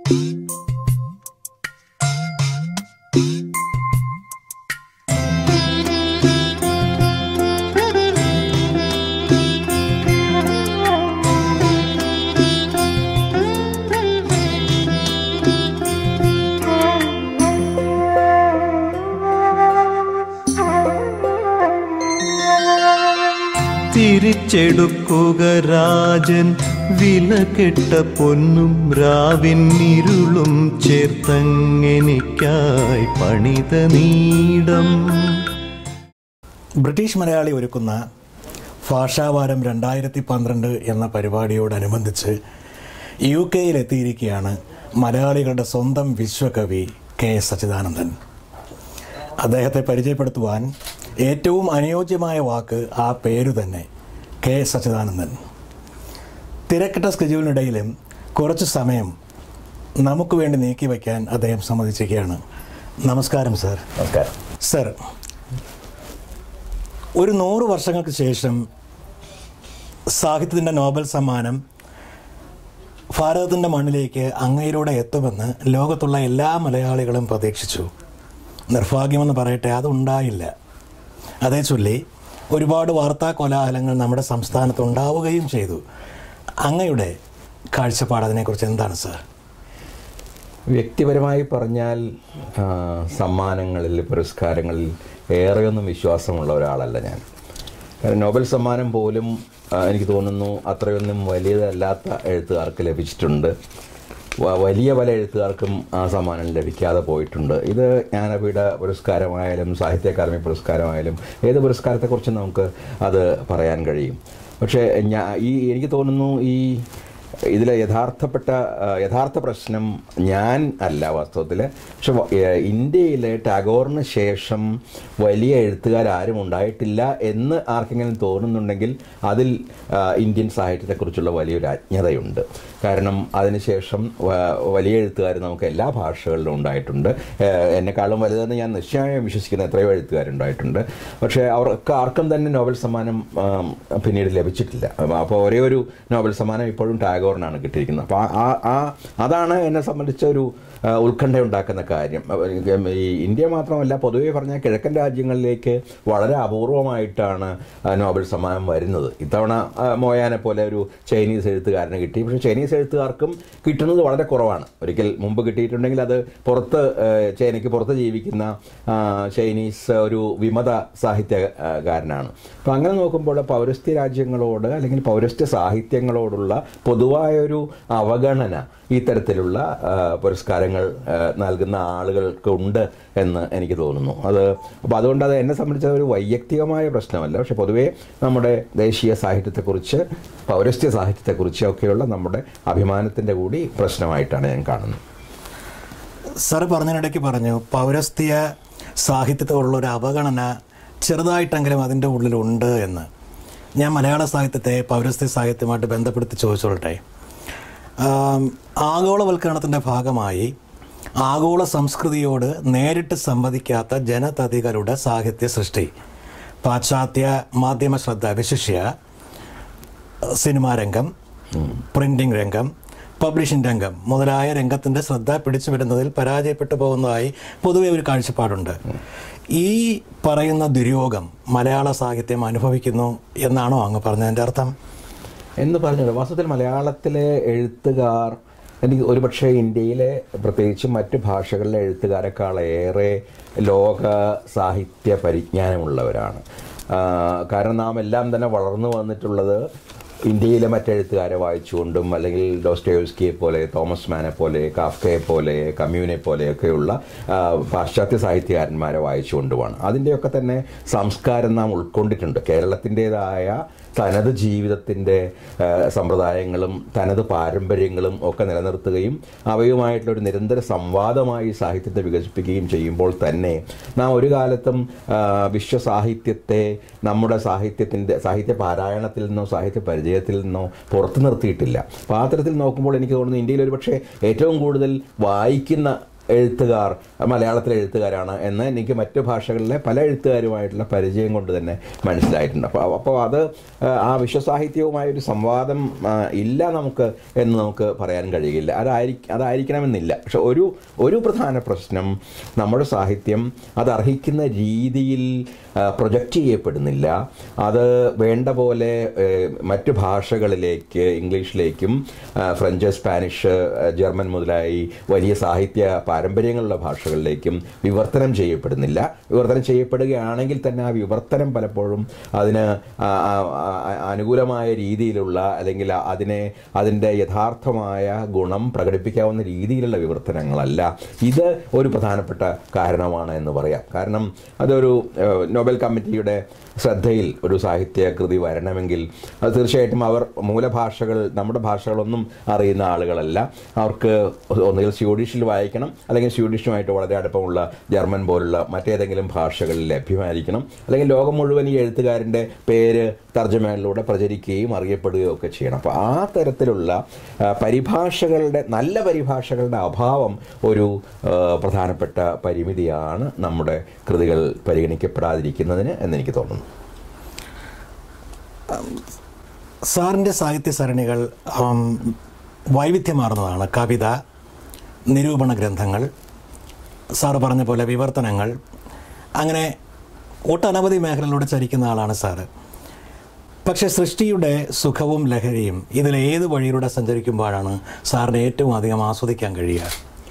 തിരിച്ചെടുക്കുക രാജൻ വിലകെട്ട പൊന്നും രാവിൻ ഇരുളും ചേർത്തങ്ങെനിക്കായി പണിത നീടം ബ്രിട്ടീഷ് മലയാളി ഒരുക്കുന്ന ഭാഷാവാരം രണ്ടായിരത്തി പന്ത്രണ്ട് എന്ന പരിപാടിയോടനുബന്ധിച്ച് യു കെയിൽ എത്തിയിരിക്കുകയാണ് മലയാളികളുടെ സ്വന്തം വിശ്വകവി കെ എസ് സച്ചിദാനന്ദൻ അദ്ദേഹത്തെ പരിചയപ്പെടുത്തുവാൻ ഏറ്റവും അനുയോജ്യമായ വാക്ക് ആ പേരു തന്നെ കെ എസ് സച്ചിദാനന്ദൻ തിരക്കിട്ട സ്കെഡ്യൂളിനിടയിലും കുറച്ച് സമയം നമുക്ക് വേണ്ടി നീക്കി വയ്ക്കാൻ അദ്ദേഹം സമ്മതിച്ചിരിക്കുകയാണ് നമസ്കാരം സാർ നമസ്കാരം സർ ഒരു നൂറ് വർഷങ്ങൾക്ക് ശേഷം സാഹിത്യത്തിൻ്റെ നോബൽ സമ്മാനം ഭാരതത്തിൻ്റെ മണ്ണിലേക്ക് അങ്ങയിലൂടെ എത്തുമെന്ന് ലോകത്തുള്ള എല്ലാ മലയാളികളും പ്രതീക്ഷിച്ചു നിർഭാഗ്യമെന്ന് പറയട്ടെ അതുണ്ടായില്ല അതേ ചൊല്ലി ഒരുപാട് വാർത്താ കോലാഹലങ്ങൾ നമ്മുടെ സംസ്ഥാനത്ത് ഉണ്ടാവുകയും ചെയ്തു അങ്ങയുടെ കാഴ്ചപ്പാട് അതിനെക്കുറിച്ച് എന്താണ് സാർ വ്യക്തിപരമായി പറഞ്ഞാൽ ആ, സമ്മാനങ്ങളിൽ പുരസ്കാരങ്ങളിൽ ഏറെയൊന്നും വിശ്വാസമുള്ള ഒരാളല്ല ഞാൻ കാരണം നോബൽ സമ്മാനം പോലും ആ, എനിക്ക് തോന്നുന്നു അത്രയൊന്നും വലിയതല്ലാത്ത എഴുത്തുകാർക്ക് ലഭിച്ചിട്ടുണ്ട് വ- വലിയ പല എഴുത്തുകാർക്കും ആ സമ്മാനം ലഭിക്കാതെ പോയിട്ടുണ്ട് ഇത് ജ്ഞാനപീഠ പുരസ്കാരമായാലും സാഹിത്യ അക്കാദമി പുരസ്കാരമായാലും ഏത് പുരസ്കാരത്തെക്കുറിച്ചും നമുക്ക് അത് പറയാൻ കഴിയും പക്ഷേ ഞാൻ ഈ എനിക്ക് തോന്നുന്നു ഈ ഇതിലെ യഥാർത്ഥപ്പെട്ട ആ, യഥാർത്ഥ പ്രശ്നം ഞാൻ അല്ല വാസ്തവത്തിൽ പക്ഷെ വ- ഏ, ഇന്ത്യയിലെ ടാഗോറിന് ശേഷം വലിയ എഴുത്തുകാരും ഉണ്ടായിട്ടില്ല എന്ന് ആർക്കെങ്കിലും തോന്നുന്നുണ്ടെങ്കിൽ അതിൽ ആ, ഇന്ത്യൻ സാഹിത്യത്തെക്കുറിച്ചുള്ള വലിയൊരു അജ്ഞതയുണ്ട് കാരണം അതിനുശേഷം വ- വലിയ എഴുത്തുകാർ നമുക്ക് എല്ലാ ഭാഷകളിലും ഉണ്ടായിട്ടുണ്ട് ഏ, എന്നെക്കാളും വലുതെന്ന് ഞാൻ നിശ്ചയമായും വിശ്വസിക്കുന്ന എത്രയോ എഴുത്തുകാരുണ്ടായിട്ടുണ്ട് പക്ഷേ അവർക്ക് ആർക്കും തന്നെ നോബൽ സമ്മാനം ആം, പിന്നീട് ലഭിച്ചിട്ടില്ല അപ്പോൾ ഒരേ ഒരു നോബൽ സമ്മാനം ഇപ്പോഴും ടാഗോറിനാണ് കിട്ടിയിരിക്കുന്നത് അപ്പോൾ ആ ആ അതാണ് എന്നെ സംബന്ധിച്ച ഒരു ആ, ഉത്കണ്ഠ ഉണ്ടാക്കുന്ന കാര്യം അപ്പോൾ എനിക്ക് ഈ ഇന്ത്യ മാത്രമല്ല പൊതുവേ പറഞ്ഞാൽ കിഴക്കൻ രാജ്യങ്ങളിലേക്ക് വളരെ അപൂർവമായിട്ടാണ് ആ, നോബൽ സമ്മാനം വരുന്നത് ഇത്തവണ ആ, മോയാനെ പോലെ ഒരു ചൈനീസ് എഴുത്തുകാരന് കിട്ടി പക്ഷേ ചൈനീസ് എഴുത്തുകാർക്കും കിട്ടുന്നത് വളരെ കുറവാണ് ഒരിക്കൽ മുമ്പ് കിട്ടിയിട്ടുണ്ടെങ്കിൽ അത് പുറത്ത് ആ, ചൈനയ്ക്ക് പുറത്ത് ജീവിക്കുന്ന ആ, ചൈനീസ് ഒരു വിമത സാഹിത്യകാരനാണ് അപ്പോൾ അങ്ങനെ നോക്കുമ്പോൾ പൗരസ്ത്യ രാജ്യങ്ങളോട് അല്ലെങ്കിൽ പൗരസ്ത്യ സാഹിത്യങ്ങളോടുള്ള പൊതുവായൊരു അവഗണന ഇത്തരത്തിലുള്ള ആ, പുരസ്കാരങ്ങൾ ആ, നൽകുന്ന ആളുകൾക്ക് ഉണ്ട് എന്ന് എനിക്ക് തോന്നുന്നു അത് അപ്പോൾ അതുകൊണ്ട് അത് എന്നെ സംബന്ധിച്ച ഒരു വൈയക്തികമായ പ്രശ്നമല്ല പക്ഷെ പൊതുവേ നമ്മുടെ ദേശീയ സാഹിത്യത്തെക്കുറിച്ച് പൗരസ്ത്യ സാഹിത്യത്തെക്കുറിച്ച് ഒക്കെയുള്ള നമ്മുടെ അഭിമാനത്തിൻ്റെ കൂടി പ്രശ്നമായിട്ടാണ് ഞാൻ കാണുന്നത് സാർ പറഞ്ഞതിനിടയ്ക്ക് പറഞ്ഞു പൗരസ്ത്യ സാഹിത്യത്തോടുള്ള ഒരു അവഗണന ചെറുതായിട്ടെങ്കിലും അതിൻ്റെ ഉള്ളിലുണ്ട് എന്ന് ഞാൻ മലയാള സാഹിത്യത്തെ പൗരസ്ത്യ സാഹിത്യമായിട്ട് ബന്ധപ്പെടുത്തി ചോദിച്ചോളട്ടെ ആം, ആഗോളവൽക്കരണത്തിൻ്റെ ഭാഗമായി ആഗോള സംസ്കൃതിയോട് നേരിട്ട് സംവദിക്കാത്ത ജനതതികളുടെ സാഹിത്യ സൃഷ്ടി പാശ്ചാത്യ മാധ്യമ ശ്രദ്ധ വിശിഷ്യ സിനിമാ രംഗം പ്രിന്റിംഗ് രംഗം പബ്ലിഷിംഗ് രംഗം മുതലായ രംഗത്തിൻ്റെ ശ്രദ്ധ പിടിച്ചു വരുന്നതിൽ പരാജയപ്പെട്ടു പോകുന്നതായി പൊതുവെ ഒരു കാഴ്ചപ്പാടുണ്ട് ഈ പറയുന്ന ദുര്യോഗം മലയാള സാഹിത്യം അനുഭവിക്കുന്നു എന്നാണോ അങ്ങ് പറഞ്ഞതിൻ്റെ അർത്ഥം എന്ന് പറഞ്ഞത് വാസ്തവത്തിൽ മലയാളത്തിലെ എഴുത്തുകാർ എനിക്ക് ഒരുപക്ഷെ ഇന്ത്യയിലെ പ്രത്യേകിച്ച് മറ്റ് ഭാഷകളിലെ എഴുത്തുകാരെക്കാളേറെ ലോക സാഹിത്യ പരിജ്ഞാനമുള്ളവരാണ് ആ, കാരണം നാം എല്ലാം തന്നെ വളർന്നു വന്നിട്ടുള്ളത് ഇന്ത്യയിലെ മറ്റെഴുത്തുകാരെ വായിച്ചുകൊണ്ടും അല്ലെങ്കിൽ ഡോസ്റ്റോയോസ്കിയെ പോലെ തോമസ് മാനെ പോലെ കാഫ്കയെ പോലെ കമ്മ്യൂനെ പോലെയൊക്കെയുള്ള ആ, പാശ്ചാത്യ സാഹിത്യകാരന്മാരെ വായിച്ചുകൊണ്ടുമാണ് അതിൻ്റെയൊക്കെ തന്നെ സംസ്കാരം നാം ഉൾക്കൊണ്ടിട്ടുണ്ട് കേരളത്തിൻ്റെതായ തനത് ജീവിതത്തിൻ്റെ ആ, സമ്പ്രദായങ്ങളും തനത് പാരമ്പര്യങ്ങളും ഒക്കെ നിലനിർത്തുകയും അവയുമായിട്ടുള്ള ഒരു നിരന്തര സംവാദമായി സാഹിത്യത്തെ വികസിപ്പിക്കുകയും ചെയ്യുമ്പോൾ തന്നെ നാം ഒരു കാലത്തും ആ, വിശ്വസാഹിത്യത്തെ നമ്മുടെ സാഹിത്യത്തിൻ്റെ സാഹിത്യ പാരായണത്തിൽ നിന്നോ സാഹിത്യ പരിചയത്തിൽ നിന്നോ പുറത്തു നിർത്തിയിട്ടില്ല അപ്പോൾ ആ തരത്തിൽ നോക്കുമ്പോൾ എനിക്ക് തോന്നുന്നു ഇന്ത്യയിൽ ഒരുപക്ഷെ ഏറ്റവും കൂടുതൽ വായിക്കുന്ന എഴുത്തുകാർ മലയാളത്തിലെ എഴുത്തുകാരാണ് എന്ന് എനിക്ക് മറ്റു ഭാഷകളിലെ പല എഴുത്തുകാരുമായിട്ടുള്ള പരിചയം കൊണ്ട് തന്നെ മനസ്സിലായിട്ടുണ്ട് അപ്പോൾ അപ്പോൾ അത് ആ, ആ വിശ്വസാഹിത്യവുമായ ഒരു സംവാദം ആ, ഇല്ല നമുക്ക് എന്ന് നമുക്ക് പറയാൻ കഴിയില്ല അതായിരിക്കും അതായിരിക്കണമെന്നില്ല പക്ഷെ ഒരു ഒരു പ്രധാന പ്രശ്നം നമ്മുടെ സാഹിത്യം അത് അർഹിക്കുന്ന രീതിയിൽ പ്രൊജക്റ്റ് ചെയ്യപ്പെടുന്നില്ല അത് വേണ്ട പോലെ ഏഹ്, മറ്റു ഭാഷകളിലേക്ക് ഇംഗ്ലീഷിലേക്കും ആ, ഫ്രഞ്ച് സ്പാനിഷ് ആ, ജർമ്മൻ മുതലായി വലിയ സാഹിത്യ പാരമ്പര്യങ്ങളുള്ള ഭാഷകളിലേക്കും വിവർത്തനം ചെയ്യപ്പെടുന്നില്ല വിവർത്തനം ചെയ്യപ്പെടുകയാണെങ്കിൽ തന്നെ ആ വിവർത്തനം പലപ്പോഴും അതിന് ആ, ആ, ആ, അനുകൂലമായ രീതിയിലുള്ള അല്ലെങ്കിൽ അതിനെ അതിൻ്റെ യഥാർത്ഥമായ ഗുണം പ്രകടിപ്പിക്കാവുന്ന രീതിയിലുള്ള വിവർത്തനങ്ങളല്ല ഇത് ഒരു പ്രധാനപ്പെട്ട കാരണമാണ് എന്ന് പറയാം കാരണം അതൊരു ഏഹ്, നൊബൽ കമ്മിറ്റിയുടെ ശ്രദ്ധയിൽ ഒരു സാഹിത്യ കൃതി വരണമെങ്കിൽ അത് തീർച്ചയായിട്ടും അവർ മൂലഭാഷകൾ നമ്മുടെ ഭാഷകളൊന്നും അറിയുന്ന ആളുകളല്ല അവർക്ക് ഒന്നുകിൽ സ്വീഡിഷിൽ വായിക്കണം അല്ലെങ്കിൽ സ്വീഡിഷുമായിട്ട് വളരെ അടുപ്പമുള്ള ജർമ്മൻ പോലുള്ള മറ്റേതെങ്കിലും ഭാഷകളിൽ ലഭ്യമായിരിക്കണം അല്ലെങ്കിൽ ലോകം മുഴുവൻ ഈ എഴുത്തുകാരൻ്റെ പേര് തർജ്ജമകളിലൂടെ പ്രചരിക്കുകയും അറിയപ്പെടുകയും ഒക്കെ ചെയ്യണം അപ്പോൾ ആ തരത്തിലുള്ള ആ, പരിഭാഷകളുടെ നല്ല പരിഭാഷകളുടെ അഭാവം ഒരു ആ, പ്രധാനപ്പെട്ട പരിമിതിയാണ് നമ്മുടെ കൃതികൾ പരിഗണിക്കപ്പെടാതിരിക്കുന്നതിന് എന്നെനിക്ക് തോന്നുന്നു സാറിൻ്റെ സാഹിത്യ സരണികൾ ഉം, വൈവിധ്യമാർന്നതാണ് കവിത നിരൂപണ ഗ്രന്ഥങ്ങൾ സാറ് പറഞ്ഞ പോലെ വിവർത്തനങ്ങൾ അങ്ങനെ ഒട്ടനവധി മേഖലകളിലൂടെ ചരിക്കുന്ന ആളാണ് സാറ് പക്ഷേ സൃഷ്ടിയുടെ സുഖവും ലഹരിയും ഇതിൽ ഏത് വഴിയിലൂടെ സഞ്ചരിക്കുമ്പോഴാണ് സാറിന് ഏറ്റവും അധികം ആസ്വദിക്കാൻ കഴിയുക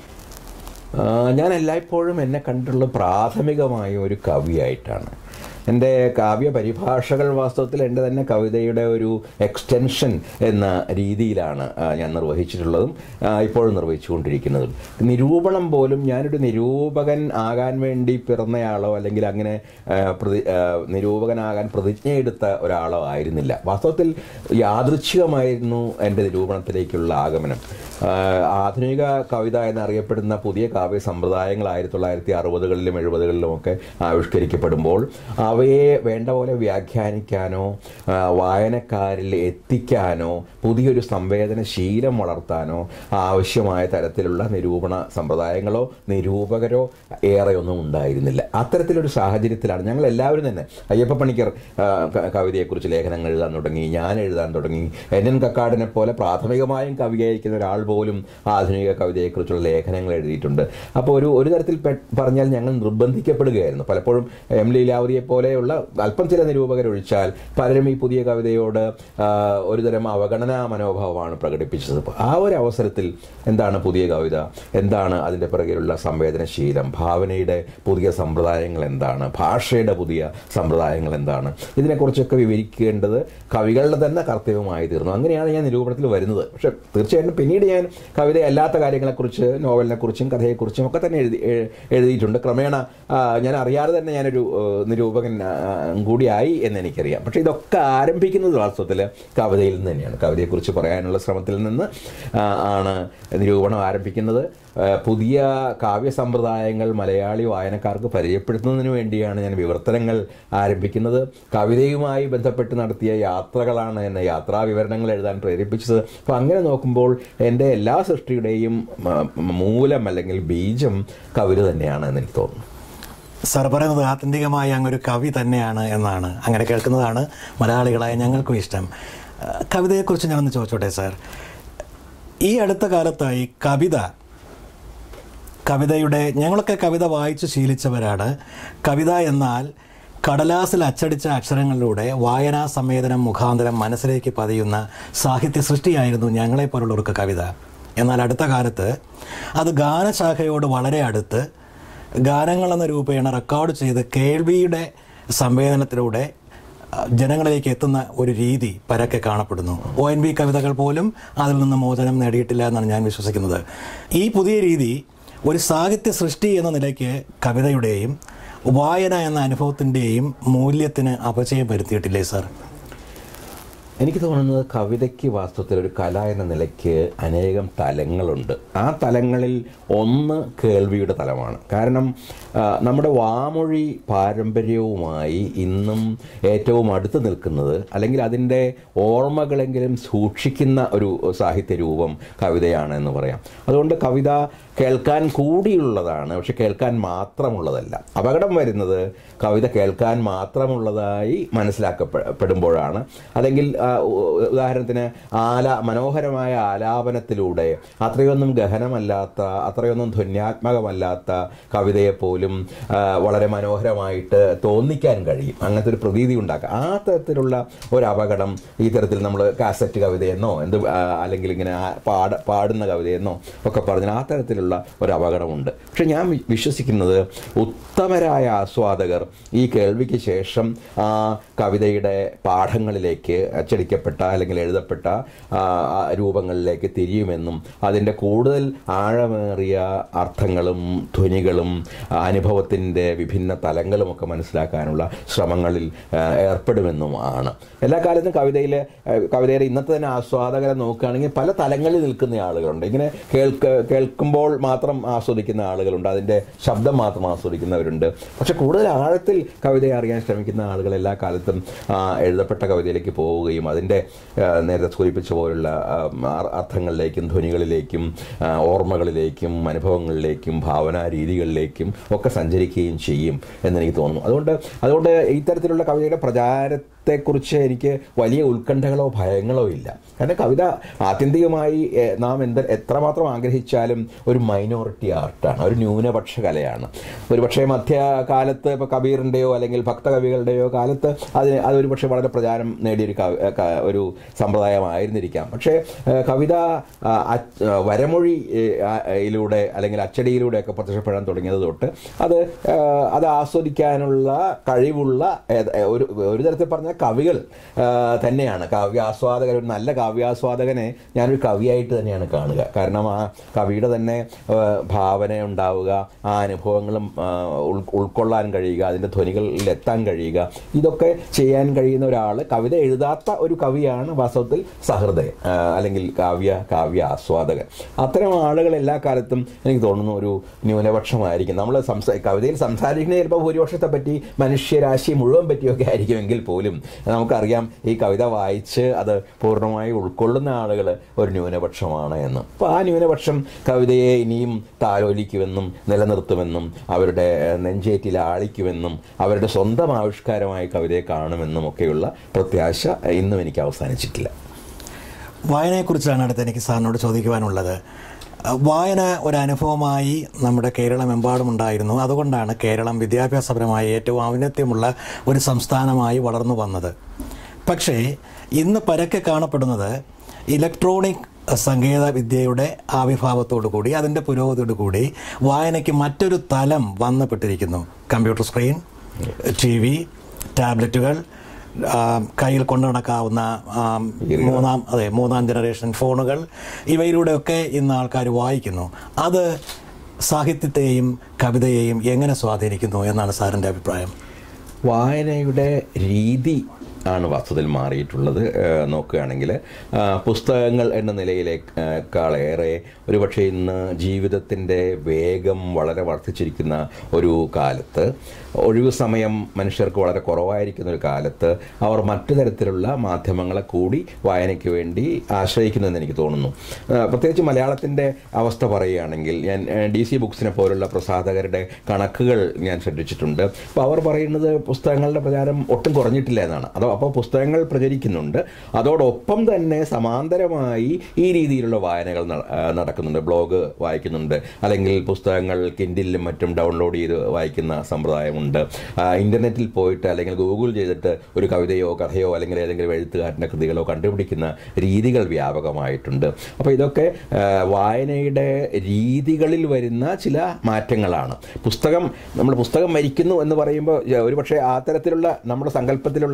ആ, ഞാൻ എല്ലായ്പ്പോഴും എന്നെ കണ്ടിട്ടുള്ള പ്രാഥമികമായ ഒരു കവിയായിട്ടാണ് എൻ്റെ കാവ്യ പരിഭാഷകൾ വാസ്തവത്തിൽ എൻ്റെ തന്നെ കവിതയുടെ ഒരു എക്സ്റ്റൻഷൻ എന്ന രീതിയിലാണ് ആ, ഞാൻ നിർവഹിച്ചിട്ടുള്ളതും ആ, ഇപ്പോഴും നിർവഹിച്ചുകൊണ്ടിരിക്കുന്നതും നിരൂപണം പോലും ഞാനൊരു നിരൂപകൻ ആകാൻ വേണ്ടി പിറന്നയാളോ അല്ലെങ്കിൽ അങ്ങനെ ആ, പ്രതി ആ, നിരൂപകനാകാൻ പ്രതിജ്ഞയെടുത്ത ഒരാളോ ആയിരുന്നില്ല വാസ്തവത്തിൽ യാദൃച്ഛികമായിരുന്നു എൻ്റെ നിരൂപണത്തിലേക്കുള്ള ആഗമനം ആ, ആധുനിക കവിത എന്നറിയപ്പെടുന്ന പുതിയ കാവ്യ സമ്പ്രദായങ്ങൾ ആയിരത്തി തൊള്ളായിരത്തി അറുപതുകളിലും എഴുപതുകളിലും ഒക്കെ ആവിഷ്കരിക്കപ്പെടുമ്പോൾ അവയെ വേണ്ട പോലെ വ്യാഖ്യാനിക്കാനോ ആ, വായനക്കാരിൽ എത്തിക്കാനോ പുതിയൊരു സംവേദനശീലം വളർത്താനോ ആവശ്യമായ തരത്തിലുള്ള നിരൂപണ സമ്പ്രദായങ്ങളോ നിരൂപകരോ ഏറെയൊന്നും ഉണ്ടായിരുന്നില്ല അത്തരത്തിലൊരു സാഹചര്യത്തിലാണ് ഞങ്ങൾ എല്ലാവരും തന്നെ അയ്യപ്പ പണിക്കർ ആ, ക- കവിതയെക്കുറിച്ച് ലേഖനങ്ങൾ എഴുതാൻ തുടങ്ങി ഞാൻ എഴുതാൻ തുടങ്ങി എൻ എൻ കക്കാടിനെ പോലെ പ്രാഥമികമായും കവിയായിരിക്കുന്ന ഒരാൾ പോലും ആധുനിക കവിതയെക്കുറിച്ചുള്ള ലേഖനങ്ങൾ എഴുതിയിട്ടുണ്ട് അപ്പോൾ ഒരു ഒരു തരത്തിൽ പെ- പറഞ്ഞാൽ ഞങ്ങൾ നിർബന്ധിക്കപ്പെടുകയായിരുന്നു പലപ്പോഴും എം ലീലാവതിയെ പോലെയുള്ള അല്പം ചില നിരൂപകരൊഴിച്ചാൽ പലരും ഈ പുതിയ കവിതയോട് ആ, ഒരുതരം അവഗണനാ മനോഭാവമാണ് പ്രകടിപ്പിച്ചത് അപ്പോൾ ആ ഒരു അവസരത്തിൽ എന്താണ് പുതിയ കവിത എന്താണ് അതിൻ്റെ പിറകിലുള്ള സംവേദനശീലം ഭാവനയുടെ പുതിയ സമ്പ്രദായങ്ങൾ എന്താണ് ഭാഷയുടെ പുതിയ സമ്പ്രദായങ്ങൾ എന്താണ് ഇതിനെക്കുറിച്ചൊക്കെ വിവരിക്കേണ്ടത് കവികളുടെ തന്നെ കർത്തവ്യമായി തീർന്നു അങ്ങനെയാണ് ഞാൻ നിരൂപണത്തിൽ വരുന്നത് പക്ഷെ തീർച്ചയായിട്ടും പിന്നീട് ഞാൻ കവിതയല്ലാത്ത കാര്യങ്ങളെക്കുറിച്ച് നോവലിനെക്കുറിച്ചും കഥയെക്കുറിച്ചും ഒക്കെ തന്നെ എഴുതി എ- എഴുതിയിട്ടുണ്ട് ക്രമേണ ആ, ഞാൻ അറിയാതെ തന്നെ ഞാനൊരു ഏഹ്, നിരൂപകൻ ആ, കൂടിയായി എന്ന് എനിക്കറിയാം പക്ഷേ ഇതൊക്കെ ആരംഭിക്കുന്നത് വാസ്തവത്തിൽ കവിതയിൽ നിന്ന് തന്നെയാണ് കവിതയെക്കുറിച്ച് പറയാനുള്ള ശ്രമത്തിൽ നിന്ന് ആ, ആണ് നിരൂപണം ആരംഭിക്കുന്നത് ആ, പുതിയ കാവ്യ സമ്പ്രദായങ്ങൾ മലയാളി വായനക്കാർക്ക് പരിചയപ്പെടുത്തുന്നതിന് വേണ്ടിയാണ് ഞാൻ വിവർത്തനങ്ങൾ ആരംഭിക്കുന്നത് കവിതയുമായി ബന്ധപ്പെട്ട് നടത്തിയ യാത്രകളാണ് എന്നെ യാത്രാ വിവരണങ്ങൾ എഴുതാൻ പ്രേരിപ്പിച്ചത് അപ്പോൾ അങ്ങനെ നോക്കുമ്പോൾ എൻ്റെ എല്ലാ സൃഷ്ടിയുടെയും മ- മൂലം അല്ലെങ്കിൽ ബീജം കവിത തന്നെയാണ് എന്ന് എനിക്ക് തോന്നുന്നു സാർ പറയുന്നത് ആത്യന്തികമായി അങ്ങൊരു കവി തന്നെയാണ് എന്നാണ് അങ്ങനെ കേൾക്കുന്നതാണ് മലയാളികളായ ഞങ്ങൾക്കും ഇഷ്ടം ആ, കവിതയെക്കുറിച്ച് ഞാനൊന്ന് ചോദിച്ചോട്ടെ സാർ ഈ അടുത്ത കാലത്തായി കവിത കവിതയുടെ ഞങ്ങളൊക്കെ കവിത വായിച്ചു ശീലിച്ചവരാണ് കവിത എന്നാൽ കടലാസിൽ അച്ചടിച്ച അക്ഷരങ്ങളിലൂടെ വായനാ സംവേദനം മുഖാന്തരം മനസ്സിലേക്ക് പതിയുന്ന സാഹിത്യ സൃഷ്ടിയായിരുന്നു ഞങ്ങളെപ്പോലുള്ളവർക്ക് കവിത എന്നാൽ അടുത്ത കാലത്ത് അത് ഗാനശാഖയോട് വളരെ അടുത്ത് ഗാനങ്ങളെന്ന രൂപേണ റെക്കോർഡ് ചെയ്ത് കേൾവിയുടെ സംവേദനത്തിലൂടെ അഹ് ജനങ്ങളിലേക്ക് എത്തുന്ന ഒരു രീതി പരക്കെ കാണപ്പെടുന്നു ഒ എൻ വി കവിതകൾ പോലും അതിൽ നിന്ന് മോചനം നേടിയിട്ടില്ല എന്നാണ് ഞാൻ വിശ്വസിക്കുന്നത് ഈ പുതിയ രീതി ഒരു സാഹിത്യ സൃഷ്ടി എന്ന നിലയ്ക്ക് കവിതയുടെയും വായന എന്ന അനുഭവത്തിൻ്റെയും മൂല്യത്തിന് അപചയം വരുത്തിയിട്ടില്ലേ സാർ എനിക്ക് തോന്നുന്നത് കവിതയ്ക്ക് വാസ്തവത്തിൽ ഒരു കല എന്ന നിലയ്ക്ക് അനേകം തലങ്ങളുണ്ട് ആ തലങ്ങളിൽ ഒന്ന് കേൾവിയുടെ തലമാണ് കാരണം ആ, നമ്മുടെ വാമൊഴി പാരമ്പര്യവുമായി ഇന്നും ഏറ്റവും അടുത്ത് നിൽക്കുന്നത് അല്ലെങ്കിൽ അതിൻ്റെ ഓർമ്മകളെങ്കിലും സൂക്ഷിക്കുന്ന ഒരു സാഹിത്യ രൂപം കവിതയാണ് എന്ന് പറയാം അതുകൊണ്ട് കവിത കേൾക്കാൻ കൂടിയുള്ളതാണ് പക്ഷെ കേൾക്കാൻ മാത്രമുള്ളതല്ല അപകടം വരുന്നത് കവിത കേൾക്കാൻ മാത്രമുള്ളതായി മനസ്സിലാക്കപ്പെടുമ്പോഴാണ് അല്ലെങ്കിൽ ആ, ഉ- ഉദാഹരണത്തിന് ആല മനോഹരമായ ആലാപനത്തിലൂടെ അത്രയൊന്നും ഗഹനമല്ലാത്ത അത്രയൊന്നും ധ്വന്യാത്മകമല്ലാത്ത കവിതയെ പോലും ആ, വളരെ മനോഹരമായിട്ട് തോന്നിക്കാൻ കഴിയും അങ്ങനത്തെ ഒരു പ്രതീതി ഉണ്ടാക്കുക ആ തരത്തിലുള്ള ഒരു അപകടം ഈ തരത്തിൽ നമ്മൾ കാസറ്റ് കവിതയെന്നോ എന്ത് ആ, അല്ലെങ്കിൽ ഇങ്ങനെ ആ പാട പാടുന്ന കവിതയെന്നോ ഒക്കെ പറഞ്ഞാൽ ആ തരത്തിലുള്ള ഒരു അപകടമുണ്ട് പക്ഷെ ഞാൻ വി- വിശ്വസിക്കുന്നത് ഉത്തമരായ ആസ്വാദകർ ഈ കേൾവിക്ക് ശേഷം ആ കവിതയുടെ പാഠങ്ങളിലേക്ക് അച്ചടിക്കപ്പെട്ട അല്ലെങ്കിൽ എഴുതപ്പെട്ട ആ, ആ രൂപങ്ങളിലേക്ക് തിരിയുമെന്നും അതിൻ്റെ കൂടുതൽ ആഴമേറിയ അർത്ഥങ്ങളും ധ്വനികളും അനുഭവത്തിൻ്റെ വിഭിന്ന തലങ്ങളുമൊക്കെ മനസ്സിലാക്കാനുള്ള ശ്രമങ്ങളിൽ ആ, ഏർപ്പെടുമെന്നുമാണ് എല്ലാ കാലത്തും കവിതയിൽ കവിതയുടെ ഇന്നത്തെ തന്നെ ആസ്വാദകരെ നോക്കുകയാണെങ്കിൽ പല തലങ്ങളിൽ നിൽക്കുന്ന ആളുകളുണ്ട് ഇങ്ങനെ കേൾക്ക കേൾക്കുമ്പോൾ മാത്രം ആസ്വദിക്കുന്ന ആളുകളുണ്ട് അതിൻ്റെ ശബ്ദം മാത്രം ആസ്വദിക്കുന്നവരുണ്ട് പക്ഷെ കൂടുതൽ ആഴത്തിൽ കവിതയെ അറിയാൻ ശ്രമിക്കുന്ന ആളുകൾ എല്ലാ കാലത്തും ആ, എഴുതപ്പെട്ട കവിതയിലേക്ക് പോവുകയും അതിൻ്റെ ആ, നേരത്തെ സൂചിപ്പിച്ച പോലുള്ള ആ, അർ- അർത്ഥങ്ങളിലേക്കും ധ്വനികളിലേക്കും ആ, ഓർമ്മകളിലേക്കും അനുഭവങ്ങളിലേക്കും ഭാവനാ രീതികളിലേക്കും ഒക്കെ സഞ്ചരിക്കുകയും ചെയ്യും എന്നെനിക്ക് തോന്നുന്നു അതുകൊണ്ട് അതുകൊണ്ട് ഇത്തരത്തിലുള്ള കവിതയുടെ പ്രചാരത്തെക്കുറിച്ച് എനിക്ക് വലിയ ഉത്കണ്ഠകളോ ഭയങ്ങളോ ഇല്ല കാരണം കവിത ആത്യന്തികമായി എ, നാം എന്ത് എത്രമാത്രം ആഗ്രഹിച്ചാലും ഒരു മൈനോറിറ്റി ആർട്ടാണ് ഒരു ന്യൂനപക്ഷ കലയാണ് ഒരു പക്ഷേ മധ്യകാലത്ത് ഇപ്പോൾ കബീറിൻ്റെയോ അല്ലെങ്കിൽ ഭക്തകവികളുടെയോ കാലത്ത് അതിന് അതൊരു പക്ഷേ വളരെ പ്രചാരം നേടിയൊരു കവി ക- ഒരു സമ്പ്രദായമായിരുന്നിരിക്കാം പക്ഷേ ഏ, കവിത ആ, അച്ച്- ആ, വരമൊഴി ഏ, ആ, യിലൂടെ അല്ലെങ്കിൽ അച്ചടിയിലൂടെയൊക്കെ പ്രത്യക്ഷപ്പെടാൻ തുടങ്ങിയത് തൊട്ട് അത് ആ, അത് ആസ്വദിക്കാനുള്ള കഴിവുള്ള ഏത്- ഒരു ഒരു തരത്തിൽ പറഞ്ഞാൽ കവികൾ ആ, തന്നെയാണ് കാവ്യാസ്വാദകർ ഒരു നല്ല കാവ്യാസ്വാദകനെ ഞാനൊരു കവിയായിട്ട് തന്നെയാണ് കാണുക കാരണം ആ കവിയുടെ തന്നെ ആ, ഭാവന ഉണ്ടാവുക ആ അനുഭവങ്ങളും ആ, ഉൾ- ഉൾക്കൊള്ളാൻ കഴിയുക അതിൻ്റെ ധ്വനികളിൽ എത്താൻ കഴിയുക ഇതൊക്കെ ചെയ്യാൻ കഴിയുന്ന ഒരാൾ കവിത എഴുതാത്ത ഒരു കവിയാണ് വാസ്തവത്തിൽ സഹൃദയൻ ആ, അല്ലെങ്കിൽ കാവ്യ കാവ്യ ആസ്വാദകൻ അത്തരം ആളുകൾ എല്ലാ കാലത്തും എനിക്ക് തോന്നുന്നു ഒരു ന്യൂനപക്ഷമായിരിക്കും നമ്മൾ സംസാ കവിതയിൽ സംസാരിക്കുന്നത് ചിലപ്പോൾ ഭൂരിപക്ഷത്തെ പറ്റി മനുഷ്യരാശി മുഴുവൻ പറ്റിയൊക്കെ ആയിരിക്കുമെങ്കിൽ പോലും നമുക്കറിയാം ഈ കവിത വായിച്ച് അത് പൂർണ്ണമായി ഉൾക്കൊള്ളുന്ന ആളുകൾ ഒരു ന്യൂനപക്ഷമാണ് എന്ന് അപ്പോൾ ആ ന്യൂനപക്ഷം കവിതയെ ഇനിയും താലോലിക്കുമെന്നും നിലനിർത്തുമെന്നും അവരുടെ ഏഹ്, നെഞ്ചേറ്റിൽ ആളിക്കുമെന്നും അവരുടെ സ്വന്തം ആവിഷ്കാരമായി കവിതയെ കാണുമെന്നും ഒക്കെയുള്ള പ്രത്യാശ ഇന്നും എനിക്ക് അവസാനിച്ചിട്ടില്ല വായനയെക്കുറിച്ചാണ് അടുത്ത് എനിക്ക് സാറിനോട് ചോദിക്കുവാനുള്ളത് അഹ് വായന ഒരു അനുഭവമായി നമ്മുടെ കേരളമെമ്പാടും ഉണ്ടായിരുന്നു അതുകൊണ്ടാണ് കേരളം വിദ്യാഭ്യാസപരമായി ഏറ്റവും ഔന്നത്യമുള്ള ഒരു സംസ്ഥാനമായി വളർന്നു വന്നത് പക്ഷേ ഇന്ന് പരക്കെ കാണപ്പെടുന്നത് ഇലക്ട്രോണിക് സങ്കേത വിദ്യയുടെ ആവിർഭാവത്തോടു കൂടി അതിൻ്റെ പുരോഗതിയോടു കൂടി വായനയ്ക്ക് മറ്റൊരു തലം വന്നപ്പെട്ടിരിക്കുന്നു കമ്പ്യൂട്ടർ സ്ക്രീൻ ടി വി ടാബ്ലറ്റുകൾ ആ, കയ്യിൽ കൊണ്ടു നടക്കാവുന്ന ആ, മൂന്നാം അതെ മൂന്നാം ജനറേഷൻ ഫോണുകൾ ഇവയിലൂടെയൊക്കെ ഇന്ന് ആൾക്കാർ വായിക്കുന്നു അത് സാഹിത്യത്തെയും കവിതയെയും എങ്ങനെ സ്വാധീനിക്കുന്നു എന്നാണ് സാറിൻ്റെ അഭിപ്രായം വായനയുടെ രീതി ആണ് വാസ്തവത്തിൽ മാറിയിട്ടുള്ളത് ഏഹ് നോക്കുകയാണെങ്കിൽ ആ, പുസ്തകങ്ങൾ എന്ന നിലയിലേക്കാളേറെ ഒരുപക്ഷെ ഇന്ന് ജീവിതത്തിൻ്റെ വേഗം വളരെ വർദ്ധിച്ചിരിക്കുന്ന ഒരു കാലത്ത് ഒഴിവു സമയം മനുഷ്യർക്ക് വളരെ കുറവായിരിക്കുന്ന ഒരു കാലത്ത് അവർ മറ്റു തരത്തിലുള്ള മാധ്യമങ്ങളെ കൂടി വായനയ്ക്ക് വേണ്ടി ആശ്രയിക്കുന്നെന്ന് എനിക്ക് തോന്നുന്നു ആ, പ്രത്യേകിച്ച് മലയാളത്തിൻ്റെ അവസ്ഥ പറയുകയാണെങ്കിൽ ഞാൻ ഡി സി ബുക്സിനെ പോലുള്ള പ്രസാധകരുടെ കണക്കുകൾ ഞാൻ ശ്രദ്ധിച്ചിട്ടുണ്ട് അപ്പോൾ അവർ പറയുന്നത് പുസ്തകങ്ങളുടെ പ്രചാരം ഒട്ടും കുറഞ്ഞിട്ടില്ല എന്നാണ് അതോ അപ്പോൾ പുസ്തകങ്ങൾ പ്രചരിക്കുന്നുണ്ട് അതോടൊപ്പം തന്നെ സമാന്തരമായി ഈ രീതിയിലുള്ള വായനകൾ നട- ആ, നടക്കുന്നുണ്ട് ബ്ലോഗ് വായിക്കുന്നുണ്ട് അല്ലെങ്കിൽ പുസ്തകങ്ങൾ കിൻഡിലും മറ്റും ഡൗൺലോഡ് ചെയ്ത് വായിക്കുന്ന സമ്പ്രദായമുണ്ട് ആ, ഇൻ്റർനെറ്റിൽ പോയിട്ട് അല്ലെങ്കിൽ ഗൂഗിൾ ചെയ്തിട്ട് ഒരു കവിതയോ കഥയോ അല്ലെങ്കിൽ ഏതെങ്കിലും എഴുത്തുകാരൻ്റെ കൃതികളോ കണ്ടുപിടിക്കുന്ന രീതികൾ വ്യാപകമായിട്ടുണ്ട് അപ്പോൾ ഇതൊക്കെ ആ, വായനയുടെ രീതികളിൽ വരുന്ന ചില മാറ്റങ്ങളാണ് പുസ്തകം നമ്മൾ പുസ്തകം മരിക്കുന്നു എന്ന് പറയുമ്പോൾ ഒരുപക്ഷെ ആ തരത്തിലുള്ള നമ്മുടെ സങ്കല്പത്തിലുള്ള അല്ലെങ്കിൽ നാം